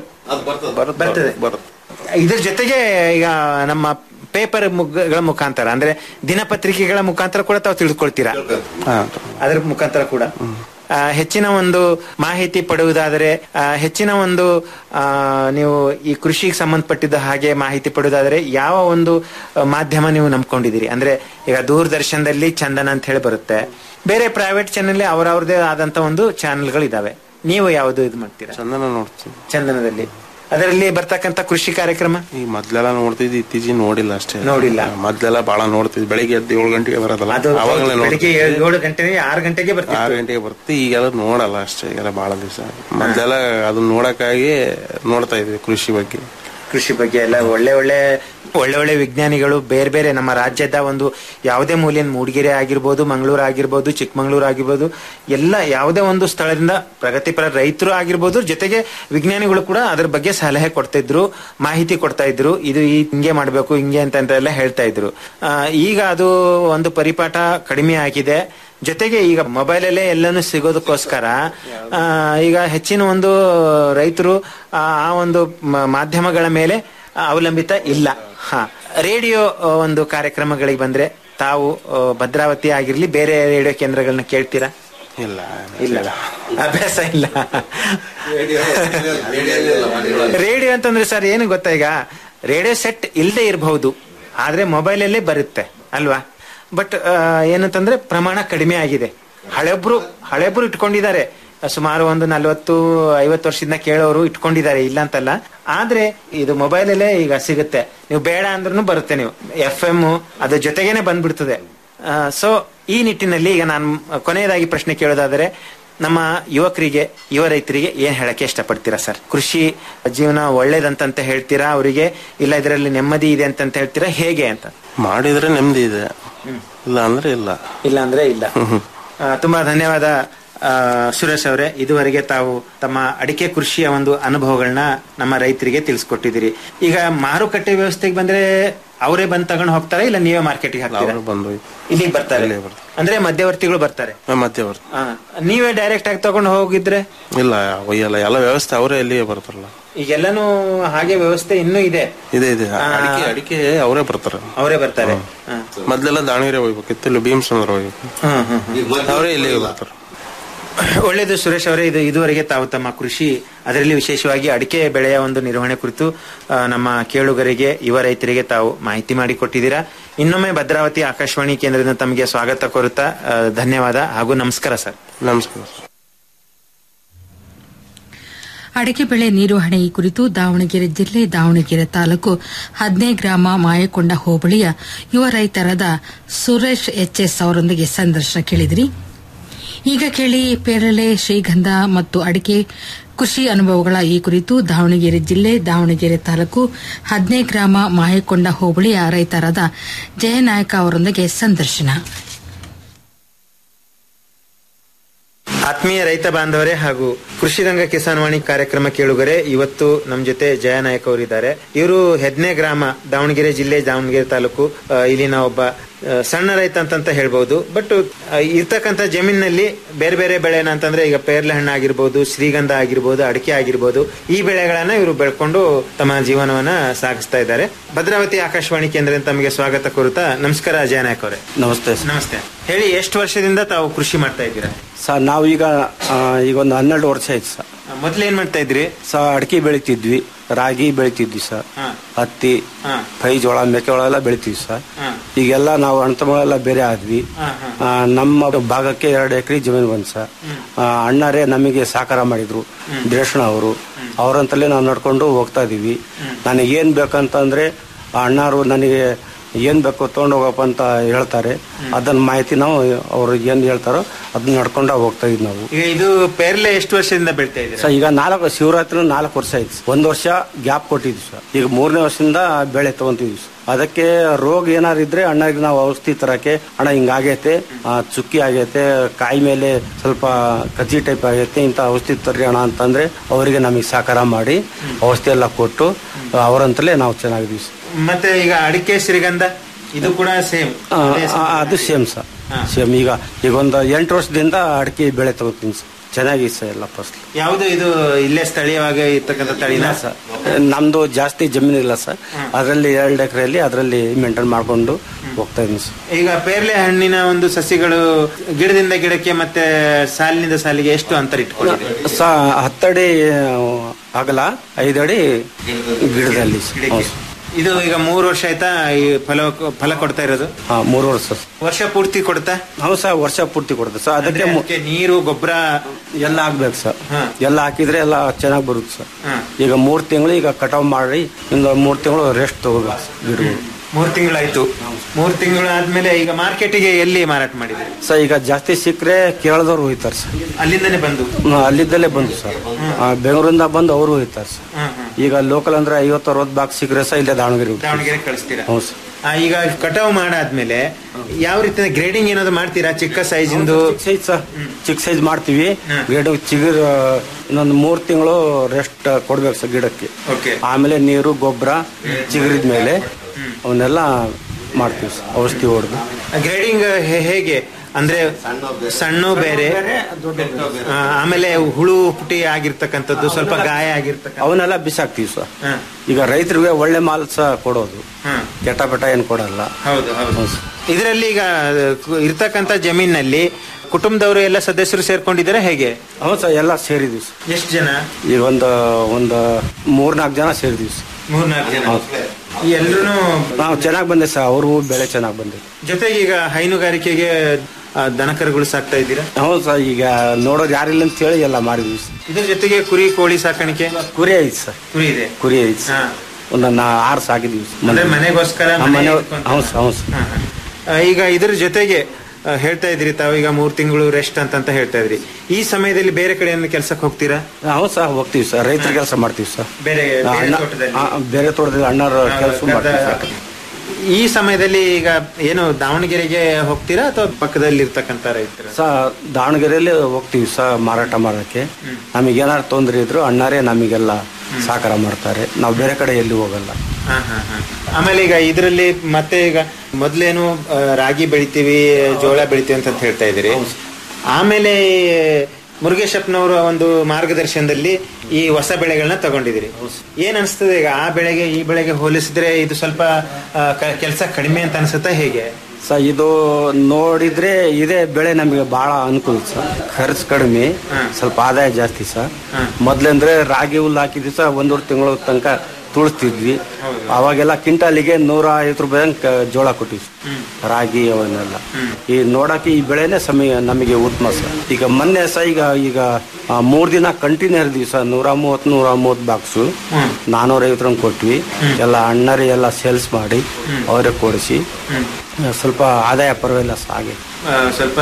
ಬರ್ತದೆ ಇದ್ರ ಜೊತೆಗೆ ಈಗ ನಮ್ಮ ಪೇಪರ್ ಗಳ ಮುಖಾಂತರ ಅಂದ್ರೆ ದಿನಪತ್ರಿಕೆಗಳ ಮುಖಾಂತರ ಕೂಡ ತಾವು ತಿಳಿದುಕೊಳ್ತೀರಾ ಅದ್ರ ಮುಖಾಂತರ ಕೂಡ ಆ, ಹೆಚ್ಚಿನ ಒಂದು ಮಾಹಿತಿ ಪಡುವುದಾದರೆ ಆ, ಹೆಚ್ಚಿನ ಒಂದು ಆ, ನೀವು ಈ ಕೃಷಿಗೆ ಸಂಬಂಧಪಟ್ಟಿದ್ದ ಹಾಗೆ ಮಾಹಿತಿ ಪಡುವುದಾದರೆ ಯಾವ ಒಂದು ಆ, ಮಾಧ್ಯಮ ನೀವು ನಂಬ್ಕೊಂಡಿದ್ದೀರಿ ಅಂದ್ರೆ ಈಗ ದೂರದರ್ಶನದಲ್ಲಿ ಚಂದನ ಅಂತ ಹೇಳಿ ಬರುತ್ತೆ ಬೇರೆ ಪ್ರೈವೇಟ್ ಚಾನೆಲ್ ಅವರವ್ರದೇ ಆದಂತ ಒಂದು ಚಾನೆಲ್ಗಳು ಇದಾವೆ ನೀವು ಯಾವುದು ಇದು ಮಾಡ್ತೀರಾ ಚಂದನ ನೋಡ್ತೀವಿ ಚಂದನದಲ್ಲಿ ಅದರಲ್ಲಿ ಬರ್ತಕ್ಕಂತ ಕೃಷಿ ಕಾರ್ಯಕ್ರಮ ಈ ಮೊದ್ಲೆಲ್ಲ ನೋಡ್ತಿದ್ವಿ ಇತ್ತೀಚೆಗೆ ನೋಡಿಲ್ಲ ಅಷ್ಟೇ ನೋಡಿಲ್ಲ. ಮೊದ್ಲೆಲ್ಲ ಬಾಳ ನೋಡ್ತಿದ್ವಿ ಬೆಳಿಗ್ಗೆ ಎದ್ದು ಏಳು ಗಂಟೆಗೆ ಬರೋದಲ್ಲ ಅದು ಅವಾಗಲೇ ಬೆಳಿಗ್ಗೆ ನೋಡ್ತಿದ್ವಿ ಏಳು ಏಳು ಗಂಟೆ ಆರು ಗಂಟೆಗೆ ಬರ್ತೀವಿ ಆರು ಗಂಟೆಗೆ ಬರ್ತೀವಿ ಈಗೆಲ್ಲ ನೋಡಲ್ಲ ಅಷ್ಟೇ ಈಗೆಲ್ಲ ಬಾಳ ದಿವಸ ಮೊದ್ಲೆಲ್ಲ ಅದನ್ನ ನೋಡಕ್ಕಾಗಿ ನೋಡ್ತಾ ಇದ್ವಿ ಕೃಷಿ ಬಗ್ಗೆ ಕೃಷಿ ಬಗ್ಗೆ ಎಲ್ಲ ಒಳ್ಳೆ ಒಳ್ಳೆ ಒಳ್ಳೆ ಒಳ್ಳೆ ವಿಜ್ಞಾನಿಗಳು ಬೇರೆ ಬೇರೆ ನಮ್ಮ ರಾಜ್ಯದ ಒಂದು ಯಾವುದೇ ಮೂಲೆಯ ಮೂಡಿಗೆರೆ ಆಗಿರ್ಬೋದು ಮಂಗಳೂರು ಆಗಿರ್ಬೋದು ಚಿಕ್ಕಮಂಗ್ಳೂರು ಆಗಿರ್ಬೋದು ಎಲ್ಲ ಯಾವುದೇ ಒಂದು ಸ್ಥಳದಿಂದ ಪ್ರಗತಿಪರ ರೈತರು ಆಗಿರ್ಬೋದು ಜೊತೆಗೆ ವಿಜ್ಞಾನಿಗಳು ಕೂಡ ಅದ್ರ ಬಗ್ಗೆ ಸಲಹೆ ಕೊಡ್ತಾ ಇದ್ರು ಮಾಹಿತಿ ಕೊಡ್ತಾ ಇದ್ರು ಇದು ಈ ಹಿಂಗೆ ಮಾಡ್ಬೇಕು ಹಿಂಗೆ ಅಂತ ಅಂತ ಎಲ್ಲ ಹೇಳ್ತಾ ಇದ್ರು ಆ, ಈಗ ಅದು ಒಂದು ಪರಿಪಾಠ ಕಡಿಮೆ ಆಗಿದೆ ಜೊತೆಗೆ ಈಗ ಮೊಬೈಲ್ ಅಲ್ಲೇ ಎಲ್ಲಾನು ಸಿಗೋದಕ್ಕೋಸ್ಕರ ಆ, ಈಗ ಹೆಚ್ಚಿನ ಒಂದು ರೈತರು ಆ ಆ ಒಂದು ಮ- ಮಾಧ್ಯಮಗಳ ಮೇಲೆ ಅವಲಂಬಿತ ಇಲ್ಲ ಹ ರೇಡಿಯೋ ಆ, ಒಂದು ಕಾರ್ಯಕ್ರಮಗಳಿಗೆ ಬಂದ್ರೆ ತಾವು ಆ, ಭದ್ರಾವತಿ ಆಗಿರ್ಲಿ ಬೇರೆ ರೇಡಿಯೋ ಕೇಂದ್ರಗಳನ್ನ ಕೇಳ್ತೀರಾ ಇಲ್ಲ ಇಲ್ಲ ಅಭ್ಯಾಸ ಇಲ್ಲ ರೇಡಿಯೋ ಅಂತಂದ್ರೆ ಸರ್ ಏನು ಗೊತ್ತಾ ಈಗ ರೇಡಿಯೋ ಸೆಟ್ ಇಲ್ಲದೆ ಇರಬಹುದು ಆದ್ರೆ ಮೊಬೈಲ್ ಅಲ್ಲೇ ಬರುತ್ತೆ ಅಲ್ವಾ ಬಟ್ ಏನಂತಂದ್ರೆ ಪ್ರಮಾಣ ಕಡಿಮೆ ಆಗಿದೆ ಹಳೆಬ್ರು ಹಳೆಬ್ರು ಇಟ್ಕೊಂಡಿದ್ದಾರೆ ಸುಮಾರು ಒಂದು ನಲ್ವತ್ತು ಐವತ್ತು ವರ್ಷದಿಂದ ಕೇಳೋರು ಇಟ್ಕೊಂಡಿದ್ದಾರೆ ಇಲ್ಲ ಅಂತಲ್ಲ ಆದ್ರೆ ಇದು ಮೊಬೈಲ್ ಅಲ್ಲೇ ಈಗ ಸಿಗುತ್ತೆ ನೀವು ಬೇಡ ಅಂದ್ರೂ ಬರುತ್ತೆ ನೀವು ಎಫ್ ಎಂ ಅದ್ರ ಜೊತೆಗೇನೆ ಬಂದ್ಬಿಡ್ತದೆ ಸೊ ಈ ನಿಟ್ಟಿನಲ್ಲಿ ಈಗ ನಾನು ಕೊನೆಯದಾಗಿ ಪ್ರಶ್ನೆ ಕೇಳೋದಾದರೆ ನಮ್ಮ ಯುವಕರಿಗೆ ಯುವ ರೈತರಿಗೆ ಏನ್ ಹೇಳಕ್ಕೆ ಇಷ್ಟಪಡ್ತೀರಾ ಸರ್ ಕೃಷಿ ಜೀವನ ಒಳ್ಳೇದಂತಂತ ಹೇಳ್ತೀರಾ ಅವರಿಗೆ ಇಲ್ಲ ಇದರಲ್ಲಿ ನೆಮ್ಮದಿ ಇದೆ ಅಂತಂತ ಹೇಳ್ತೀರಾ ಹೇಗೆ ಅಂತ ಮಾಡಿದ್ರೆ ನೆಮ್ಮದಿ ಇದೆ ಇಲ್ಲ ಅಂದ್ರೆ ಇಲ್ಲ ಇಲ್ಲ ಅಂದ್ರೆ ಇಲ್ಲ ಆ, ತುಂಬಾ ಧನ್ಯವಾದ ಆ, ಸುರೇಶ್ ಅವರೇ ಇದುವರೆಗೆ ತಾವು ತಮ್ಮ ಅಡಿಕೆ ಕೃಷಿಯ ಒಂದು ಅನುಭವಗಳನ್ನ ನಮ್ಮ ರೈತರಿಗೆ ತಿಳಿಸ್ಕೊಟ್ಟಿದ್ದೀರಿ ಈಗ ಮಾರುಕಟ್ಟೆ ವ್ಯವಸ್ಥೆಗೆ ಬಂದ್ರೆ ಅವರೇ ಬಂದ್ ತಗೊಂಡು ಹೋಗ್ತಾರೆ ಇಲ್ಲ ನೀವೇ ಮಾರ್ಕೆಟ್ಗೆ ಹಾಕ್ತೀರಾ ಅವರು ಬಂದು ಇಲ್ಲಿಗೆ ಬರ್ತಾರೆ ಅಂದ್ರೆ ಮಧ್ಯವರ್ತಿಗಳು ಬರ್ತಾರೆ ಮಧ್ಯವರ್ತಿ ಆ, ನೀವೇ ಡೈರೆಕ್ಟ್ ಆಗಿ ತಗೊಂಡು ಹೋಗಿದ್ರೆ ಇಲ್ಲ ಒಯ್ಯಲ್ಲ ಎಲ್ಲ ವ್ಯವಸ್ಥೆ ಅವರೇ ಎಲ್ಲಿಗೆ ಬರ್ತಾರಲ್ಲ ಈಗೆಲ್ಲಾನು ಹಾಗೆ ವ್ಯವಸ್ಥೆ ಇನ್ನೂ ಇದೆ ಇದೆ ಇದೆ ಅಡಿಕೆ ಅಡಿಕೆ ಅವರೇ ಬರ್ತಾರೆ ಅವರೇ ಬರ್ತಾರೆ ಮೊದ್ಲೆಲ್ಲ ದಾವಣಗೆರೆ ಹೋಗ್ಬೇಕಿತ್ತು ಇಲ್ಲಿ ಭೀಮಸಂದ್ರ ಹೋಗ್ಬೇಕು ಅವರೇ ಇಲ್ಲಿಗೆ ಬರ್ತಾರೆ ಒಳ್ಳೆಯದು ಸುರೇಶ್ ಅವರೇ ಇದು ಇದುವರೆಗೆ ತಾವು ತಮ್ಮ ಕೃಷಿ ಅದರಲ್ಲಿ ವಿಶೇಷವಾಗಿ ಅಡಿಕೆ ಬೆಳೆಯ ಒಂದು ನಿರ್ವಹಣೆ ಕುರಿತು ಆ, ನಮ್ಮ ಕೇಳುಗರಿಗೆ ಯುವ ರೈತರಿಗೆ ತಾವು ಮಾಹಿತಿ ಮಾಡಿಕೊಟ್ಟಿದ್ದೀರಾ ಇನ್ನೊಮ್ಮೆ ಭದ್ರಾವತಿ ಆಕಾಶವಾಣಿ ಕೇಂದ್ರದಿಂದ ತಮಗೆ ಸ್ವಾಗತ ಕೋರುತ್ತಾ ಆ, ಧನ್ಯವಾದ ಹಾಗೂ ನಮಸ್ಕಾರ ಸರ್ ನಮಸ್ಕಾರ ಅಡಿಕೆ ಬೆಳೆ ನಿರ್ವಹಣೆ ಈ ಕುರಿತು ದಾವಣಗೆರೆ ಜಿಲ್ಲೆ ದಾವಣಗೆರೆ ತಾಲೂಕು ಹದ್ನೇ ಗ್ರಾಮ ಮಾಯಕೊಂಡ ಹೋಬಳಿಯ ಯುವ ರೈತರಾದ ಸುರೇಶ್ ಎಚ್ಎಸ್ ಅವರೊಂದಿಗೆ ಸಂದರ್ಶನ ಕೇಳಿದಿರಿ ಈಗ ಕೇಳಿ ಪೇರಳೆ ಶ್ರೀಗಂಧ ಮತ್ತು ಅಡಿಕೆ ಕೃಷಿ ಅನುಭವಗಳ ಈ ಕುರಿತು ದಾವಣಗೆರೆ ಜಿಲ್ಲೆ ದಾವಣಗೆರೆ ತಾಲೂಕು ಹದ್ನೇ ಗ್ರಾಮ ಮಾಯಕೊಂಡ ಹೋಬಳಿಯ ರೈತರಾದ ಜಯನಾಯಕ ಅವರೊಂದಿಗೆ ಸಂದರ್ಶನ ಆತ್ಮೀಯ ರೈತ ಬಾಂಧವರೇ ಹಾಗೂ ಕೃಷಿ ರಂಗ ಕಿಸಾನ್ವಾಣಿ ಕಾರ್ಯಕ್ರಮ ಕೇಳುಗರೆ ಇವತ್ತು ನಮ್ಮ ಜೊತೆ ಜಯನಾಯಕ್ ಅವರಿದ್ದಾರೆ ಇವರು ಹೆದ್ನೆ ಗ್ರಾಮ ದಾವಣಗೆರೆ ಜಿಲ್ಲೆ ದಾವಣಗೆರೆ ತಾಲೂಕು ಆ, ಇಲ್ಲಿನ ಒಬ್ಬ ಆ, ಸಣ್ಣ ರೈತ ಅಂತಂತ ಹೇಳ್ಬಹುದು ಬಟ್ ಇರ್ತಕ್ಕಂಥ ಜಮೀನಿನಲ್ಲಿ ಬೇರೆ ಬೇರೆ ಬೆಳೆನ ಅಂತಂದ್ರೆ ಈಗ ಪೇರ್ಲೆ ಹಣ್ಣು ಆಗಿರ್ಬೋದು ಶ್ರೀಗಂಧ ಆಗಿರ್ಬೋದು ಅಡಿಕೆ ಆಗಿರ್ಬೋದು ಈ ಬೆಳೆಗಳನ್ನ ಇವರು ಬೆಳ್ಕೊಂಡು ತಮ್ಮ ಜೀವನವನ್ನ ಸಾಗಿಸ್ತಾ ಇದ್ದಾರೆ ಭದ್ರಾವತಿ ಆಕಾಶವಾಣಿ ಕೇಂದ್ರದಿಂದ ತಮಗೆ ಸ್ವಾಗತ ಕೋರುತ್ತಾ ನಮಸ್ಕಾರ ಜಯನಾಯಕ್ ಅವರೇ ನಮಸ್ತೆ ನಮಸ್ತೆ ಹೇಳಿ ಎಷ್ಟು ವರ್ಷದಿಂದ ತಾವು ಕೃಷಿ ಮಾಡ್ತಾ ಇದ್ದೀರಾ ಸರ್ ನಾವೀಗ ಆ, ಈಗ ಒಂದು ಹನ್ನೆರಡು ವರ್ಷ ಆಯ್ತು ಸರ್ ಮೊದ್ಲು ಏನ್ ಮಾಡ್ತಾ ಇದ್ರಿ ಸರ್ ಅಡಿಕೆ ಬೆಳಿತಿದ್ವಿ ರಾಗಿ ಬೆಳಿತಿದ್ವಿ ಸರ್ ಹಾ. ಹತ್ತಿ ಹಾ. ಕೈ ಜೋಳ ಮೆಕ್ಕೆಜೋಳ ಎಲ್ಲ ಬೆಳಿತೀವಿ ಸರ್ ಹಾ. ಈಗೆಲ್ಲ ನಾವು ಅಣ್ತಮಗಳೆಲ್ಲ ಬೇರೆ ಆದ್ವಿ ಹಾ, ಹಾ. ಆ, ನಮ್ಮ ಭಾಗಕ್ಕೆ ಎರಡು ಎಕರೆ ಜಮೀನು ಬಂತು ಸರ್ ಆ, ಅಣ್ಣರೇ ನಮಗೆ ಸಹಕಾರ ಮಾಡಿದ್ರು ದಿನೇಶಣ್ಣ ಅವರು ಅವರಂತಲೇ ನಾವು ನಡ್ಕೊಂಡು ಹೋಗ್ತಾ ಇದೀವಿ ನನಗೆ ಏನ್ ಬೇಕಂತಂದ್ರೆ ಆ ಅಣ್ಣಾರು ನನಗೆ ಏನ್ ಬೇಕು ತಗೊಂಡು ಹೋಗಪ್ಪ ಅಂತ ಹೇಳ್ತಾರೆ ಅದನ್ನ ಮಾಹಿತಿ ನಾವು ಅವ್ರು ಏನ್ ಹೇಳ್ತಾರೋ ಅದನ್ನ ನಡ್ಕೊಂಡ ಹೋಗ್ತಾ ಇದ್ವಿ ನಾವು ಈಗ ಇದು ಪೇರ್ಲೆ ಎಷ್ಟು ವರ್ಷದಿಂದ ಬೆಳಿತಾ ಇದ್ದೀರಾ ಸರ್ ಈಗ ನಾಲ್ಕು ಶಿವರಾತ್ರಿ ನಾಲ್ಕು ವರ್ಷ ಆಯ್ತು ಸರ್. ಒಂದ್ ವರ್ಷ ಗ್ಯಾಪ್ ಕೊಟ್ಟಿದ್ವಿ ಸರ್ ಈಗ ಮೂರನೇ ವರ್ಷದಿಂದ ಬೆಳೆ ತಗೊಂತೀವಿ ಸರ್ ಅದಕ್ಕೆ ರೋಗ ಏನಾದ್ರು ಇದ್ರೆ ಅಣ್ಣಗೆ ನಾವು ಔಷಧಿ ತರಕ್ಕೆ ಅಣ್ಣ ಹಿಂಗಾಗೈತೆ ಆ, ಚುಕ್ಕಿ ಆಗೈತೆ ಕಾಯಿ ಮೇಲೆ ಸ್ವಲ್ಪ ಕಜ್ಜಿ ಟೈಪ್ ಆಗೈತೆ ಇಂಥ ಔಷಧಿ ತರ್ರಿ ಅಣ್ಣ ಅಂತಂದ್ರೆ ಅವರಿಗೆ ನಮಗೆ ಸಹಕಾರ ಮಾಡಿ ಔಷಧಿ ಎಲ್ಲ ಕೊಟ್ಟು ಅವರಂತಲೇ ನಾವು ಚೆನ್ನಾಗಿದ್ದೀವಿ ಸರ್ ಮತ್ತೆ ಈಗ ಅಡಿಕೆ ಶ್ರೀಗಂಧ ಇದು ಕೂಡ ಸೇಮ್ ಆ, ಆ, ಅದು ಸೇಮ್ ಸರ್ ಸೇಮ್ ಈಗ ಈಗ ಒಂದು ಎಂಟು ವರ್ಷದಿಂದ ಅಡಿಕೆ ಬೆಳೆ ತಗೋತೀನಿ ಸರ್ ಚೆನ್ನಾಗಿದೆ ಸರ್ ಎಲ್ಲ ಫಸಲು ಯಾವುದು ಇದು ಇಲ್ಲೇ ಸ್ಥಳೀಯವಾಗಿ ಇರ್ತಕ್ಕಂಥ ತಳಿನ ಇಲ್ಲ ಸರ್ ನಮ್ದು ಜಾಸ್ತಿ ಜಮೀನು ಇಲ್ಲ ಸರ್ ಅದರಲ್ಲಿ ಎರಡು ಎಕರೆಯಲ್ಲಿ ಅದರಲ್ಲಿ ಮೇಂಟೈನ್ ಮಾಡ್ಕೊಂಡು ಹೋಗ್ತಾ ಇದೀನಿ ಸರ್ ಈಗ ಪೇರ್ಲೆ ಹಣ್ಣಿನ ಒಂದು ಸಸಿಗಳು ಗಿಡದಿಂದ ಗಿಡಕ್ಕೆ ಮತ್ತೆ ಸಾಲಿನಿಂದ ಸಾಲಿಗೆ ಎಷ್ಟು ಅಂತರ ಇಟ್ಕೊಂಡಿದೆ ಸ ಹತ್ತಡಿ ಆಗಲ್ಲ ಐದಡಿ ಗಿಡದಲ್ಲಿ ಸರ್. ಹೌದು ಸರ್. ಇದು ಈಗ ಮೂರು ವರ್ಷ ಆಯ್ತಾ ಈ ಫಲ ಫಲ ಕೊಡ್ತಾ ಇರೋದು ಹಾ ಮೂರು ವರ್ಷ ಸರ್. ವರ್ಷ ಪೂರ್ತಿ ಕೊಡ್ತಾ ಹೌದು ಸರ್ ವರ್ಷ ಪೂರ್ತಿ ಕೊಡುತ್ತೆ ಸರ್ ಅದಕ್ಕೆ ಮು- ಅದಕ್ಕೆ ನೀರು ಗೊಬ್ಬರ ಎಲ್ಲ ಹಾಕ್ಬೇಕು ಸರ್ ಹಾ. ಎಲ್ಲ ಹಾಕಿದ್ರೆ ಎಲ್ಲ ಚೆನ್ನಾಗಿ ಬರುತ್ತೆ ಸರ್ ಹಾ. ಈಗ ಮೂರ್ ತಿಂಗಳು ಈಗ ಕಟಾವ್ ಮಾಡಿ ಇನ್ನು ಮೂರ್ ತಿಂಗಳು ರೆಸ್ಟ್ ತಗೋಬೇಕು ಸರ್ ಗಿಡಗಳು ಮೂರ್ ತಿಂಗಳಾಯ್ತು ಮೂರ್ ತಿಂಗಳು ಆದ್ಮೇಲೆ ಈಗ ಮಾರ್ಕೆಟಿಗೆ ಎಲ್ಲಿ ಮಾರಾಟ ಮಾಡಿದ್ರಿ ಸರ್ ಈಗ ಜಾಸ್ತಿ ಸಿಕ್ಕರೆ ಕೇರಳದವ್ರು ಹೋಯ್ತಾರೆ ಸರ್ ಅಲ್ಲಿಂದನೇ ಬಂದು ಹ್ಮ್, ಅಲ್ಲಿದ್ದಲ್ಲೇ ಬಂದು ಸರ್ ಆ, ಬೆಂಗಳೂರಿಂದ ಬಂದು ಅವರು ಹೋಯ್ತಾರೆ ಸರ್ ಹ್ಮ್, ಹ್ಮ್. ಈಗ ಲೋಕಲ್ ಅಂದ್ರೆ ಐವತ್ತು ಅರವತ್ತು ಬಾಕ್ಸ್ ಸಿಕ್ಕರೆ ಸರ್ ಇಲ್ಲೇ ದಾವಣಗೆರೆ ಹೋಗ್ತೀವಿ. ದಾವಣಗೆರೆ ಕಳಿಸ್ತೀರಾ ಹೌದು ಸರ್ ಆ, ಈಗ ಕಟಾವ್ ಮಾಡಾದ್ಮೇಲೆ ಯಾವ ರೀತಿ ಗ್ರೇಡಿಂಗ್ ಏನಾದ್ರು ಮಾಡ್ತೀರಾ ಚಿಕ್ಕ ಸೈಜ್ ಇಂದು ಚಿಕ್ಕ ಸೈಜ್ ಸರ್ ಚಿಕ್ಕ ಸೈಜ್ ಮಾಡ್ತೀವಿ ಗಿಡ ಚಿಗುರ್ ಇನ್ನೊಂದು ಮೂರ್ ತಿಂಗಳು ರೆಸ್ಟ್ ಕೊಡ್ಬೇಕು ಸರ್ ಗಿಡಕ್ಕೆ ಓಕೆ ಆಮೇಲೆ ನೀರು ಗೊಬ್ಬರ ಚಿಗುರಿದ ಮೇಲೆ ಅವನ್ನೆಲ್ಲ ಮಾಡ್ತೀವಿ ಸರ್ ಔಷಧಿ ಹೊಡೆದು ಗ್ರೇಡಿಂಗ್ ಹೇಗೆ ಅಂದ್ರೆ ಸಣ್ಣ ಬೇರೆ ಆ, ಆಮೇಲೆ ಹುಳು ಪುಟಿ ಆಗಿರ್ತಕ್ಕಂಥದ್ದು ಸ್ವಲ್ಪ ಗಾಯ ಆಗಿರ್ತಕ್ಕಂಥ ಅವನ್ನೆಲ್ಲ ಬಿಸಾಕ್ತಿವಿ ಸರ್ ಈಗ ರೈತರಿಗೆ ಒಳ್ಳೆ ಮಾಲ್ ಸಹ ಕೊಡೋದು ಕೆಟ್ಟ ಪೆಟ್ಟ ಏನು ಕೊಡಲ್ಲ ಹೌದು ಹೌದು ಇದರಲ್ಲಿ ಈಗ ಕು- ಇರ್ತಕ್ಕಂಥ ಜಮೀನಲ್ಲಿ ಕುಟುಂಬದವರು ಎಲ್ಲ ಸದಸ್ಯರು ಸೇರ್ಕೊಂಡಿದ್ದಾರೆ ಹೇಗೆ ಹೌದು ಸರ್ ಎಲ್ಲ ಸೇರಿದೀವಿ ಸರ್ ಎಷ್ಟು ಜನ ಈಗ ಒಂದು ಒಂದು ಮೂರ್ನಾಲ್ಕು ಜನ ಸೇರಿದೀವಿ ಸರ್ ಮೂರ್ನಾಲ್ಕು ಜನ ಹೌದು. ಎಲ್ರು ನಾವು ಚೆನ್ನಾಗಿ ಬಂದೆ ಸರ್ ಅವ್ರಿಗೂ ಬೆಳೆ ಚೆನ್ನಾಗಿ ಬಂದಿದೆ ಜೊತೆಗೆ ಈಗ ಹೈನುಗಾರಿಕೆಗೆ ಆ, ದನಕರುಗಳು ಸಾಕ್ತಾ ಇದ್ದೀರಾ ಹೌದು ಸರ್ ಈಗ ನೋಡೋರು ಯಾರಿಲ್ಲ ಅಂತ ಹೇಳಿ ಎಲ್ಲ ಮಾಡಿದ್ವಿ ಸರ್ ಇದ್ರ ಜೊತೆಗೆ ಕುರಿ ಕೋಳಿ ಸಾಕಾಣಿಕೆ ಕುರಿ ಐತಿ ಸರ್ ಕುರಿ ಇದೆ ಕುರಿ ಐತಿ ಸರ್ ಒಂದು ನಾ ಆರು ಸಾಕಿದೀವಿ ಸರ್. ಅಂದ್ರೆ ಮನೆಗೋಸ್ಕರ ನಮ್ಮ ಮನೆ ಮನೆ ಇಟ್ಕೊಂತ- ಹೌದು ಸರ್ ಹೌದು ಸರ್ ಆ, ಈಗ ಇದ್ರ ಜೊತೆಗೆ ಆ, ಹೇಳ್ತಾ ಇದ್ರಿ ತಾವು ಈಗ ಮೂರ್ ತಿಂಗಳು ರೆಸ್ಟ್ ಅಂತ ಹೇಳ್ತಾ ಇದ್ರಿ ಈ ಸಮಯದಲ್ಲಿ ಬೇರೆ ಕಡೆ ಕೆಲಸಕ್ಕೆ ಹೋಗ್ತೀರಾ ಹೌದು ಸರ್ ಹೋಗ್ತೀವಿ ಸರ್ ರೈತರ ಕೆಲಸ ಮಾಡ್ತೀವಿ ಸರ್ ಬೇರೆ ಬೇರೆ ಅಣ್ಣ- ತೋಟದಲ್ಲಿ? ಆ, ಬೇರೆ ತೋಟದಲ್ಲಿ ಅಣ್ಣರ ಕೆಲಸ ಮಾಡ್ತೀವಿ ಸರ್ ಈ ಸಮಯದಲ್ಲಿ ಈಗ ಏನು ದಾವಣಗೆರೆಗೆ ಹೋಗ್ತೀರಾ ಅಥವಾ ಪಕ್ಕದಲ್ಲಿ ಇರ್ತಕ್ಕಂಥ ರೈತರ ಸ ದಾವಣಗೆರೆಯಲ್ಲಿ ಹೋಗ್ತೀವಿ ಸ ಮಾರಾಟ ಮಾಡೋಕ್ಕೆ ನಮಗೆ ಏನಾದ್ರು ತೊಂದರೆ ಇದ್ರು ಅಣ್ಣಾರೇ ನಮಗೆಲ್ಲ ಸಹಕಾರ ಮಾಡ್ತಾರೆ ನಾವು ಬೇರೆ ಕಡೆ ಎಲ್ಲಿ ಹೋಗಲ್ಲ ಹಾ, ಹಾ, ಹಾ. ಆಮೇಲೆ ಈಗ ಇದರಲ್ಲಿ ಮತ್ತೆ ಈಗ ಮೊದ್ಲೇನು ಆ, ರಾಗಿ ಬೆಳಿತೀವಿ ಜೋಳ ಬೆಳಿತೀವಿ ಅಂತ ಹೇಳ್ತಾ ಇದ್ದೀರಿ ಆಮೇಲೆ ಮುರುಗೇಶಪ್ಪನವರ ಒಂದು ಮಾರ್ಗದರ್ಶನದಲ್ಲಿ ಈ ಹೊಸ ಬೆಳೆಗಳನ್ನ ತಗೊಂಡಿದ್ದೀರಿ ಏನ್ ಅನಿಸ್ತದೆ ಈಗ ಆ ಬೆಳೆಗೆ ಈ ಬೆಳೆಗೆ ಹೋಲಿಸಿದ್ರೆ ಇದು ಸ್ವಲ್ಪ ಕೆಲಸ ಕಡಿಮೆ ಅಂತ ಅನ್ಸುತ್ತಾ ಹೇಗೆ ಸ ಇದು ನೋಡಿದ್ರೆ ಇದೇ ಬೆಳೆ ನಮಗೆ ಬಹಳ ಅನುಕೂಲ ಸರ್ ಖರ್ಚು ಕಡಿಮೆ ಸ್ವಲ್ಪ ಆದಾಯ ಜಾಸ್ತಿ ಸರ್ ಮೊದ್ಲಂದ್ರೆ ರಾಗಿ ಹುಲ್ಲು ಹಾಕಿದ್ವಿ ಸರ್ ಒಂದೂವರೆ ತಿಂಗಳು ತನಕ ತುಳಿಸ್ತಿದ್ವಿ ಅವಾಗೆಲ್ಲ ಕ್ವಿಂಟಾಲಿಗೆ ನೂರ ಐವತ್ತು ರೂಪಾಯಿ ಹಂಗ್ ಕ- ಜೋಳ ಕೊಟ್ಟಿವಿ ರಾಗಿ ಅವನ್ನೆಲ್ಲ ಈ ನೋಡಕ್ಕೆ ಈ ಬೆಳೆನೇ ಸಮಯ ನಮಗೆ ಉತ್ತಮ ಸರ್ ಈಗ ಮೊನ್ನೆ ಸಹ ಈಗ ಈಗ ಆ, ಮೂರ್ ದಿನ ಕಂಟಿನ್ಯೂ ಇರ್ತೀವಿ ಸರ್ ನೂರ ಮೂವತ್ತು ನೂರ ಮೂವತ್ತು ಬಾಕ್ಸು ನಾನೂರ ಐವತ್ತರಂಗ್ ಕೊಟ್ವಿ ಎಲ್ಲ ಅಣ್ಣರೇ ಎಲ್ಲ ಸೇಲ್ಸ್ ಮಾಡಿ ಅವರೇ ಕೊಡಿಸಿ ಸ್ವಲ್ಪ ಆದಾಯ ಪರವಾಗಿಲ್ಲ ಸರ್ ಹಾಗೆ ಆ, ಸ್ವಲ್ಪ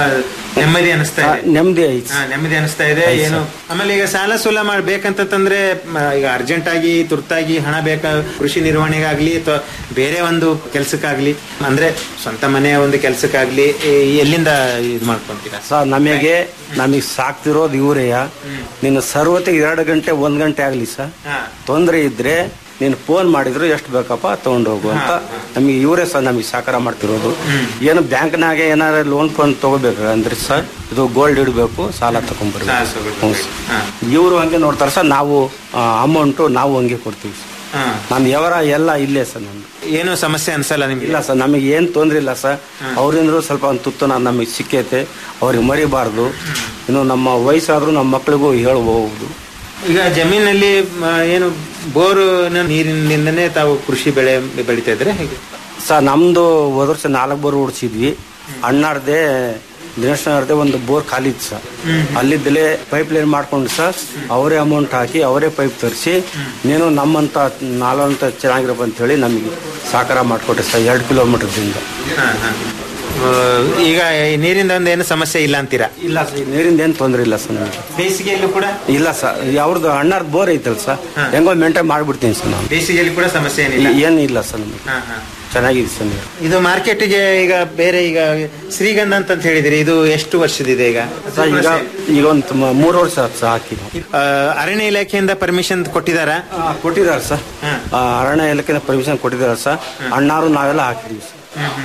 ನೆಮ್ಮದಿ ಅನಿಸ್ತಾ ಇದೆ ನೆಮ್ಮದಿ ಐತಿ ಹಾ, ನೆಮ್ಮದಿ ಅನಿಸ್ತಾ ಇದೆ ಐತ್ ಏನು ಸರ್. ಆಮೇಲೆ ಈಗ ಸಾಲ ಸೂಲ ಮಾಡ್ಬೇಕಂತಂದ್ರೆ ಮ, ಈಗ ಅರ್ಜೆಂಟ್ ಆಗಿ ತುರ್ತಾಗಿ ಹಣ ಬೇಕ ಕೃಷಿ ನಿರ್ವಹಣೆಗಾಗ್ಲಿ ಅಥವಾ ಬೇರೆ ಒಂದು ಕೆಲ್ಸಕ್ಕಾಗ್ಲಿ ಅಂದ್ರೆ ಸ್ವಂತ ಮನೆಯ ಒಂದು ಕೆಲ್ಸಕ್ಕಾಗ್ಲಿ ಈ ಎಲ್ಲಿಂದ ಇದು ಮಾಡ್ಕೊಂತೀರಾ ಸರ್ ನಮಗೆ ನಮಗೆ ಸಾಕ್ತಿರೋದು ಇವರೆಯ ನಿನ್ನ ಸರ್ವತಿಗೆ ಎರಡು ಗಂಟೆ ಒಂದ್ ಗಂಟೆ ಆಗ್ಲಿ ಸರ್ ತೊಂದರೆ ಇದ್ರೆ ನೀನು ಫೋನ್ ಮಾಡಿದ್ರು ಎಷ್ಟು ಬೇಕಪ್ಪ ತಗೊಂಡು ಹೋಗು ಅಂತ ನಮಗೆ ಇವರೇ ಸರ್ ನಮಗೆ ಸಹಕಾರ ಮಾಡ್ತಿರೋದು ಏನು ಬ್ಯಾಂಕ್ನಾಗೆ ಏನಾರ ಲೋನ್ ಫೋನ್ ತಗೋಬೇಕು ಅಂದ್ರೆ ಸರ್ ಇದು ಗೋಲ್ಡ್ ಇಡಬೇಕು ಸಾಲ ತಗೊಂಡ್ಬರ್ಬೇಕು ಇವರು ಹಂಗೆ ನೋಡ್ತಾರೆ ಸರ್ ನಾವು ಅಮೌಂಟು ನಾವು ಹಂಗೆ ಕೊಡ್ತೀವಿ ಸರ್ ನಮ್ ವ್ಯವಹಾರ ಎಲ್ಲ ಇಲ್ಲೇ ಸರ್ ನಮ್ದು ಏನು ಸಮಸ್ಯೆ ಅನ್ಸಲ್ಲ ನಿಮ್ಗೆ ಇಲ್ಲ ಸರ್ ನಮಗೆ ಏನ್ ತೊಂದ್ರೆ ಇಲ್ಲ ಸರ್ ಅವರಿಂದ ಸ್ವಲ್ಪ ಒಂದು ತುತ್ತು ನಮಗೆ ಸಿಕ್ಕೈತೆ ಅವ್ರಿಗೆ ಮರಿಬಾರ್ದು ಇನ್ನು ನಮ್ಮ ವಯಸ್ಸಾದ್ರೂ ನಮ್ಮ ಮಕ್ಕಳಿಗೂ ಹೇಳ್ಬಹುದು ಈಗ ಜಮೀನಲ್ಲಿ ಮ, ಏನು ಬೋರು ನೀರಿನಿಂದನೇ ತಾವು ಕೃಷಿ ಬೆಳೆ ಬೆಳಿತಾ ಇದ್ರೆ ಹೇಗೆ ಸರ್ ನಮ್ದು ಹೋದ ವರ್ಷ ನಾಲ್ಕು ಬೋರ್ ಹೊಡ್ಸಿದ್ವಿ ಅಣ್ಣಾರ್ದೆ ದಿನೇಶ್ನವ್ರದ್ದೇ ಒಂದು ಬೋರ್ ಖಾಲಿ ಇತ್ತು ಸರ್ ಅಲ್ಲಿದ್ದಲೇ ಪೈಪ್ ಲೈನ್ ಮಾಡ್ಕೊಂಡು ಸರ್ ಅವರೇ ಅಮೌಂಟ್ ಹಾಕಿ ಅವರೇ ಪೈಪ್ ತರಿಸಿ ನೀನು ನಮ್ಮಂತ ನಾಲ್ವಂತ ಚೆನ್ನಾಗಿರಪ್ಪ ಅಂತ ಹೇಳಿ ನಮಗೆ ಸಹಕಾರ ಮಾಡಿಕೊಟ್ರೆ ಸರ್ ಎರಡು ಕಿಲೋಮೀಟರ್ದಿಂದ ಹಾ, ಹಾ. ಆ, ಈಗ ಈ ನೀರಿಂದ ಒಂದು ಏನು ಸಮಸ್ಯೆ ಇಲ್ಲ ಅಂತೀರಾ ಇಲ್ಲ ಸರ್ ನೀರಿಂದ ಏನು ತೊಂದರೆ ಇಲ್ಲ ಸರ್ ನಮಗೆ ಬೇಸಿಗೆಯಲ್ಲೂ ಕೂಡ ಇಲ್ಲ ಸರ್ ಅವ್ರದ್ದು ಅಣ್ಣಾರ್ದು ಬೋರ್ ಐತಲ್ಲ ಸರ್ ಹೆಂಗೋ ಮೇಂಟೈನ್ ಮಾಡ್ಬಿಡ್ತೀನಿ ಸರ್ ನಾನು ಬೇಸಿಗೆಯಲ್ಲಿ ಕೂಡ ಸಮಸ್ಯೆ ಏನಿಲ್ಲ ಏನು ಇಲ್ಲ ಸರ್ ನಮಗೆ ಹಾ, ಹಾ. ಚೆನ್ನಾಗಿದೆ ಸರ್ ನೀರು ಇದು ಮಾರ್ಕೆಟ್ಗೆ ಈಗ ಬೇರೆ ಈಗ ಶ್ರೀಗಂಧ ಅಂತ ಹೇಳಿದ್ರಿ ಇದು ಎಷ್ಟು ವರ್ಷದಿದೆ ಈಗ ಸರ್ ಈಗ ಈಗ ಒಂದು ಮೂರು ವರ್ಷ ಆಯ್ತು ಸರ್ ಹಾಕಿ ಆ, ಅರಣ್ಯ ಇಲಾಖೆಯಿಂದ ಪರ್ಮಿಷನ್ ಕೊಟ್ಟಿದಾರಾ ಕೊಟ್ಟಿದ್ದಾರೆ ಸರ್ ಆ, ಅರಣ್ಯ ಇಲಾಖೆ ಪರ್ಮಿಷನ್ ಕೊಟ್ಟಿದ್ದಾರೆ ಸರ್ ಅಣ್ಣಾರು ನಾವೆಲ್ಲ ಹಾಕಿದೀವಿ ಸರ್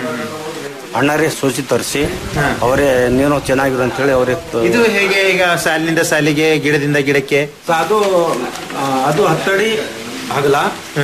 ಅಣ್ಣರೇ ಸೋಸಿ ತರಿಸಿ ಅವರೇ ನೀನು ಚೆನ್ನಾಗಿರು ಅಂತ ಹೇಳಿ ಅವರೇ ತ- ಇದು ಹೇಗೆ ಈಗ ಸಾಲಿನಿಂದ ಸಾಲಿಗೆ ಗಿಡದಿಂದ ಗಿಡಕ್ಕೆ ಸರ್, ಅದು ಆ, ಅದು ಹತ್ತಡಿ ಅಗಲ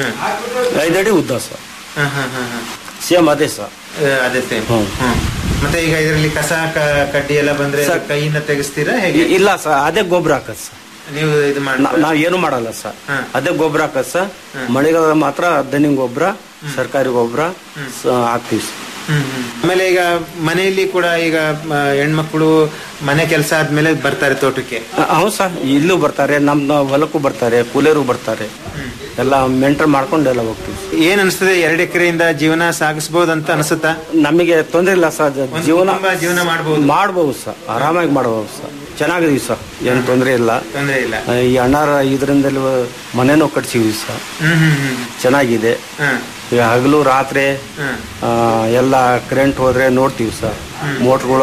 ಐದಡಿ ಉದ್ದ ಸರ್ ಹಾ, ಹಾ, ಹಾ, ಹಾ. ಸೇಮ್ ಅದೇ ಸರ್ ಆ, ಅದೇ ಸೇಮ್ ಮತ್ತೆ ಈಗ ಇದರಲ್ಲಿ ಕಸ ಕ- ಕಡ್ಡಿ ಎಲ್ಲ ಬಂದ್ರೆ ಸರ್. ಕೈಯಿಂದ ತೆಗಿಸ್ತೀರಾ ಹೇಗೆ ಇ- ಇಲ್ಲ ಸರ್ ಅದೇ ಗೊಬ್ಬರ ಹಾಕದ್ ಸರ್ ನೀವು ಇದು ಮಾಡಿ ನಾ- ನಾವ್ ಏನು ಮಾಡಲ್ಲ ಸರ್ ಅದೇ ಗೊಬ್ಬರ ಹಾಕದ್ ಸರ್ ಮಳೆಗಾಲ ಮಾತ್ರ ದನಿ ಗೊಬ್ಬರ ಸರ್ಕಾರಿ ಗೊಬ್ಬರ ಹಾಕ್ತೀವಿ ಸರ್ ಆಮೇಲೆ ಈಗ ಮನೆಯಲ್ಲಿ ಕೂಡ ಈಗ ಮ, ಹೆಣ್ಮಕ್ಳು ಮನೆ ಕೆಲಸ ಆದ್ಮೇಲೆ ಬರ್ತಾರೆ ತೋಟಕ್ಕೆ ಆ, ಹೌದು ಸರ್ ಇಲ್ಲೂ ಬರ್ತಾರೆ ನಮ್ಮ ಹೊಲಕ್ಕೂ ಬರ್ತಾರೆ ಕೂಲಿಯರು ಬರ್ತಾರೆ ಎಲ್ಲ ಮೆಂಟರ್ ಮಾಡ್ಕೊಂಡು ಎಲ್ಲ ಹೋಗ್ತೀವಿ ಏನ್ ಅನಿಸ್ತದೆ ಎರಡು ಎಕರೆಯಿಂದ ಜೀವನ ಸಾಗಿಸಬಹುದು ಅಂತ ಅನಿಸುತ್ತಾ ನಮಗೆ ತೊಂದರೆ ಇಲ್ಲ ಸರ್ ಜ- ಒಂದು ಜೀವನ ಕುಟುಂಬ ಜೀವನ ಮಾಡಬಹುದು ಮಾಡ್ಬೋದು ಸರ್ ಆರಾಮಾಗಿ ಮಾಡ್ಬೋದು ಸರ್ ಚೆನ್ನಾಗಿದೀವಿ ಸರ್ ಏನು ತೊಂದರೆ ಇಲ್ಲ ತೊಂದರೆ ಇಲ್ಲ ಆ, ಈ ಅಣ್ಣಾರ ಇದರಿಂದಲೂ ಮನೆನೂ ಕಟ್ಸಿದೀವಿ ಸರ್ ಹ್ಮ್ ಹ್ಮ್ ಹ್ಮ್ ಚೆನ್ನಾಗಿದೆ ಹ್ಮ್. ಈಗ ಹಗಲು ರಾತ್ರಿ ಹ್ಮ್. ಆ, ಎಲ್ಲ ಕರೆಂಟ್ ಹೋದ್ರೆ ನೋಡ್ತೀವಿ ಸರ್ ಮೋಟ್ರುಗಳು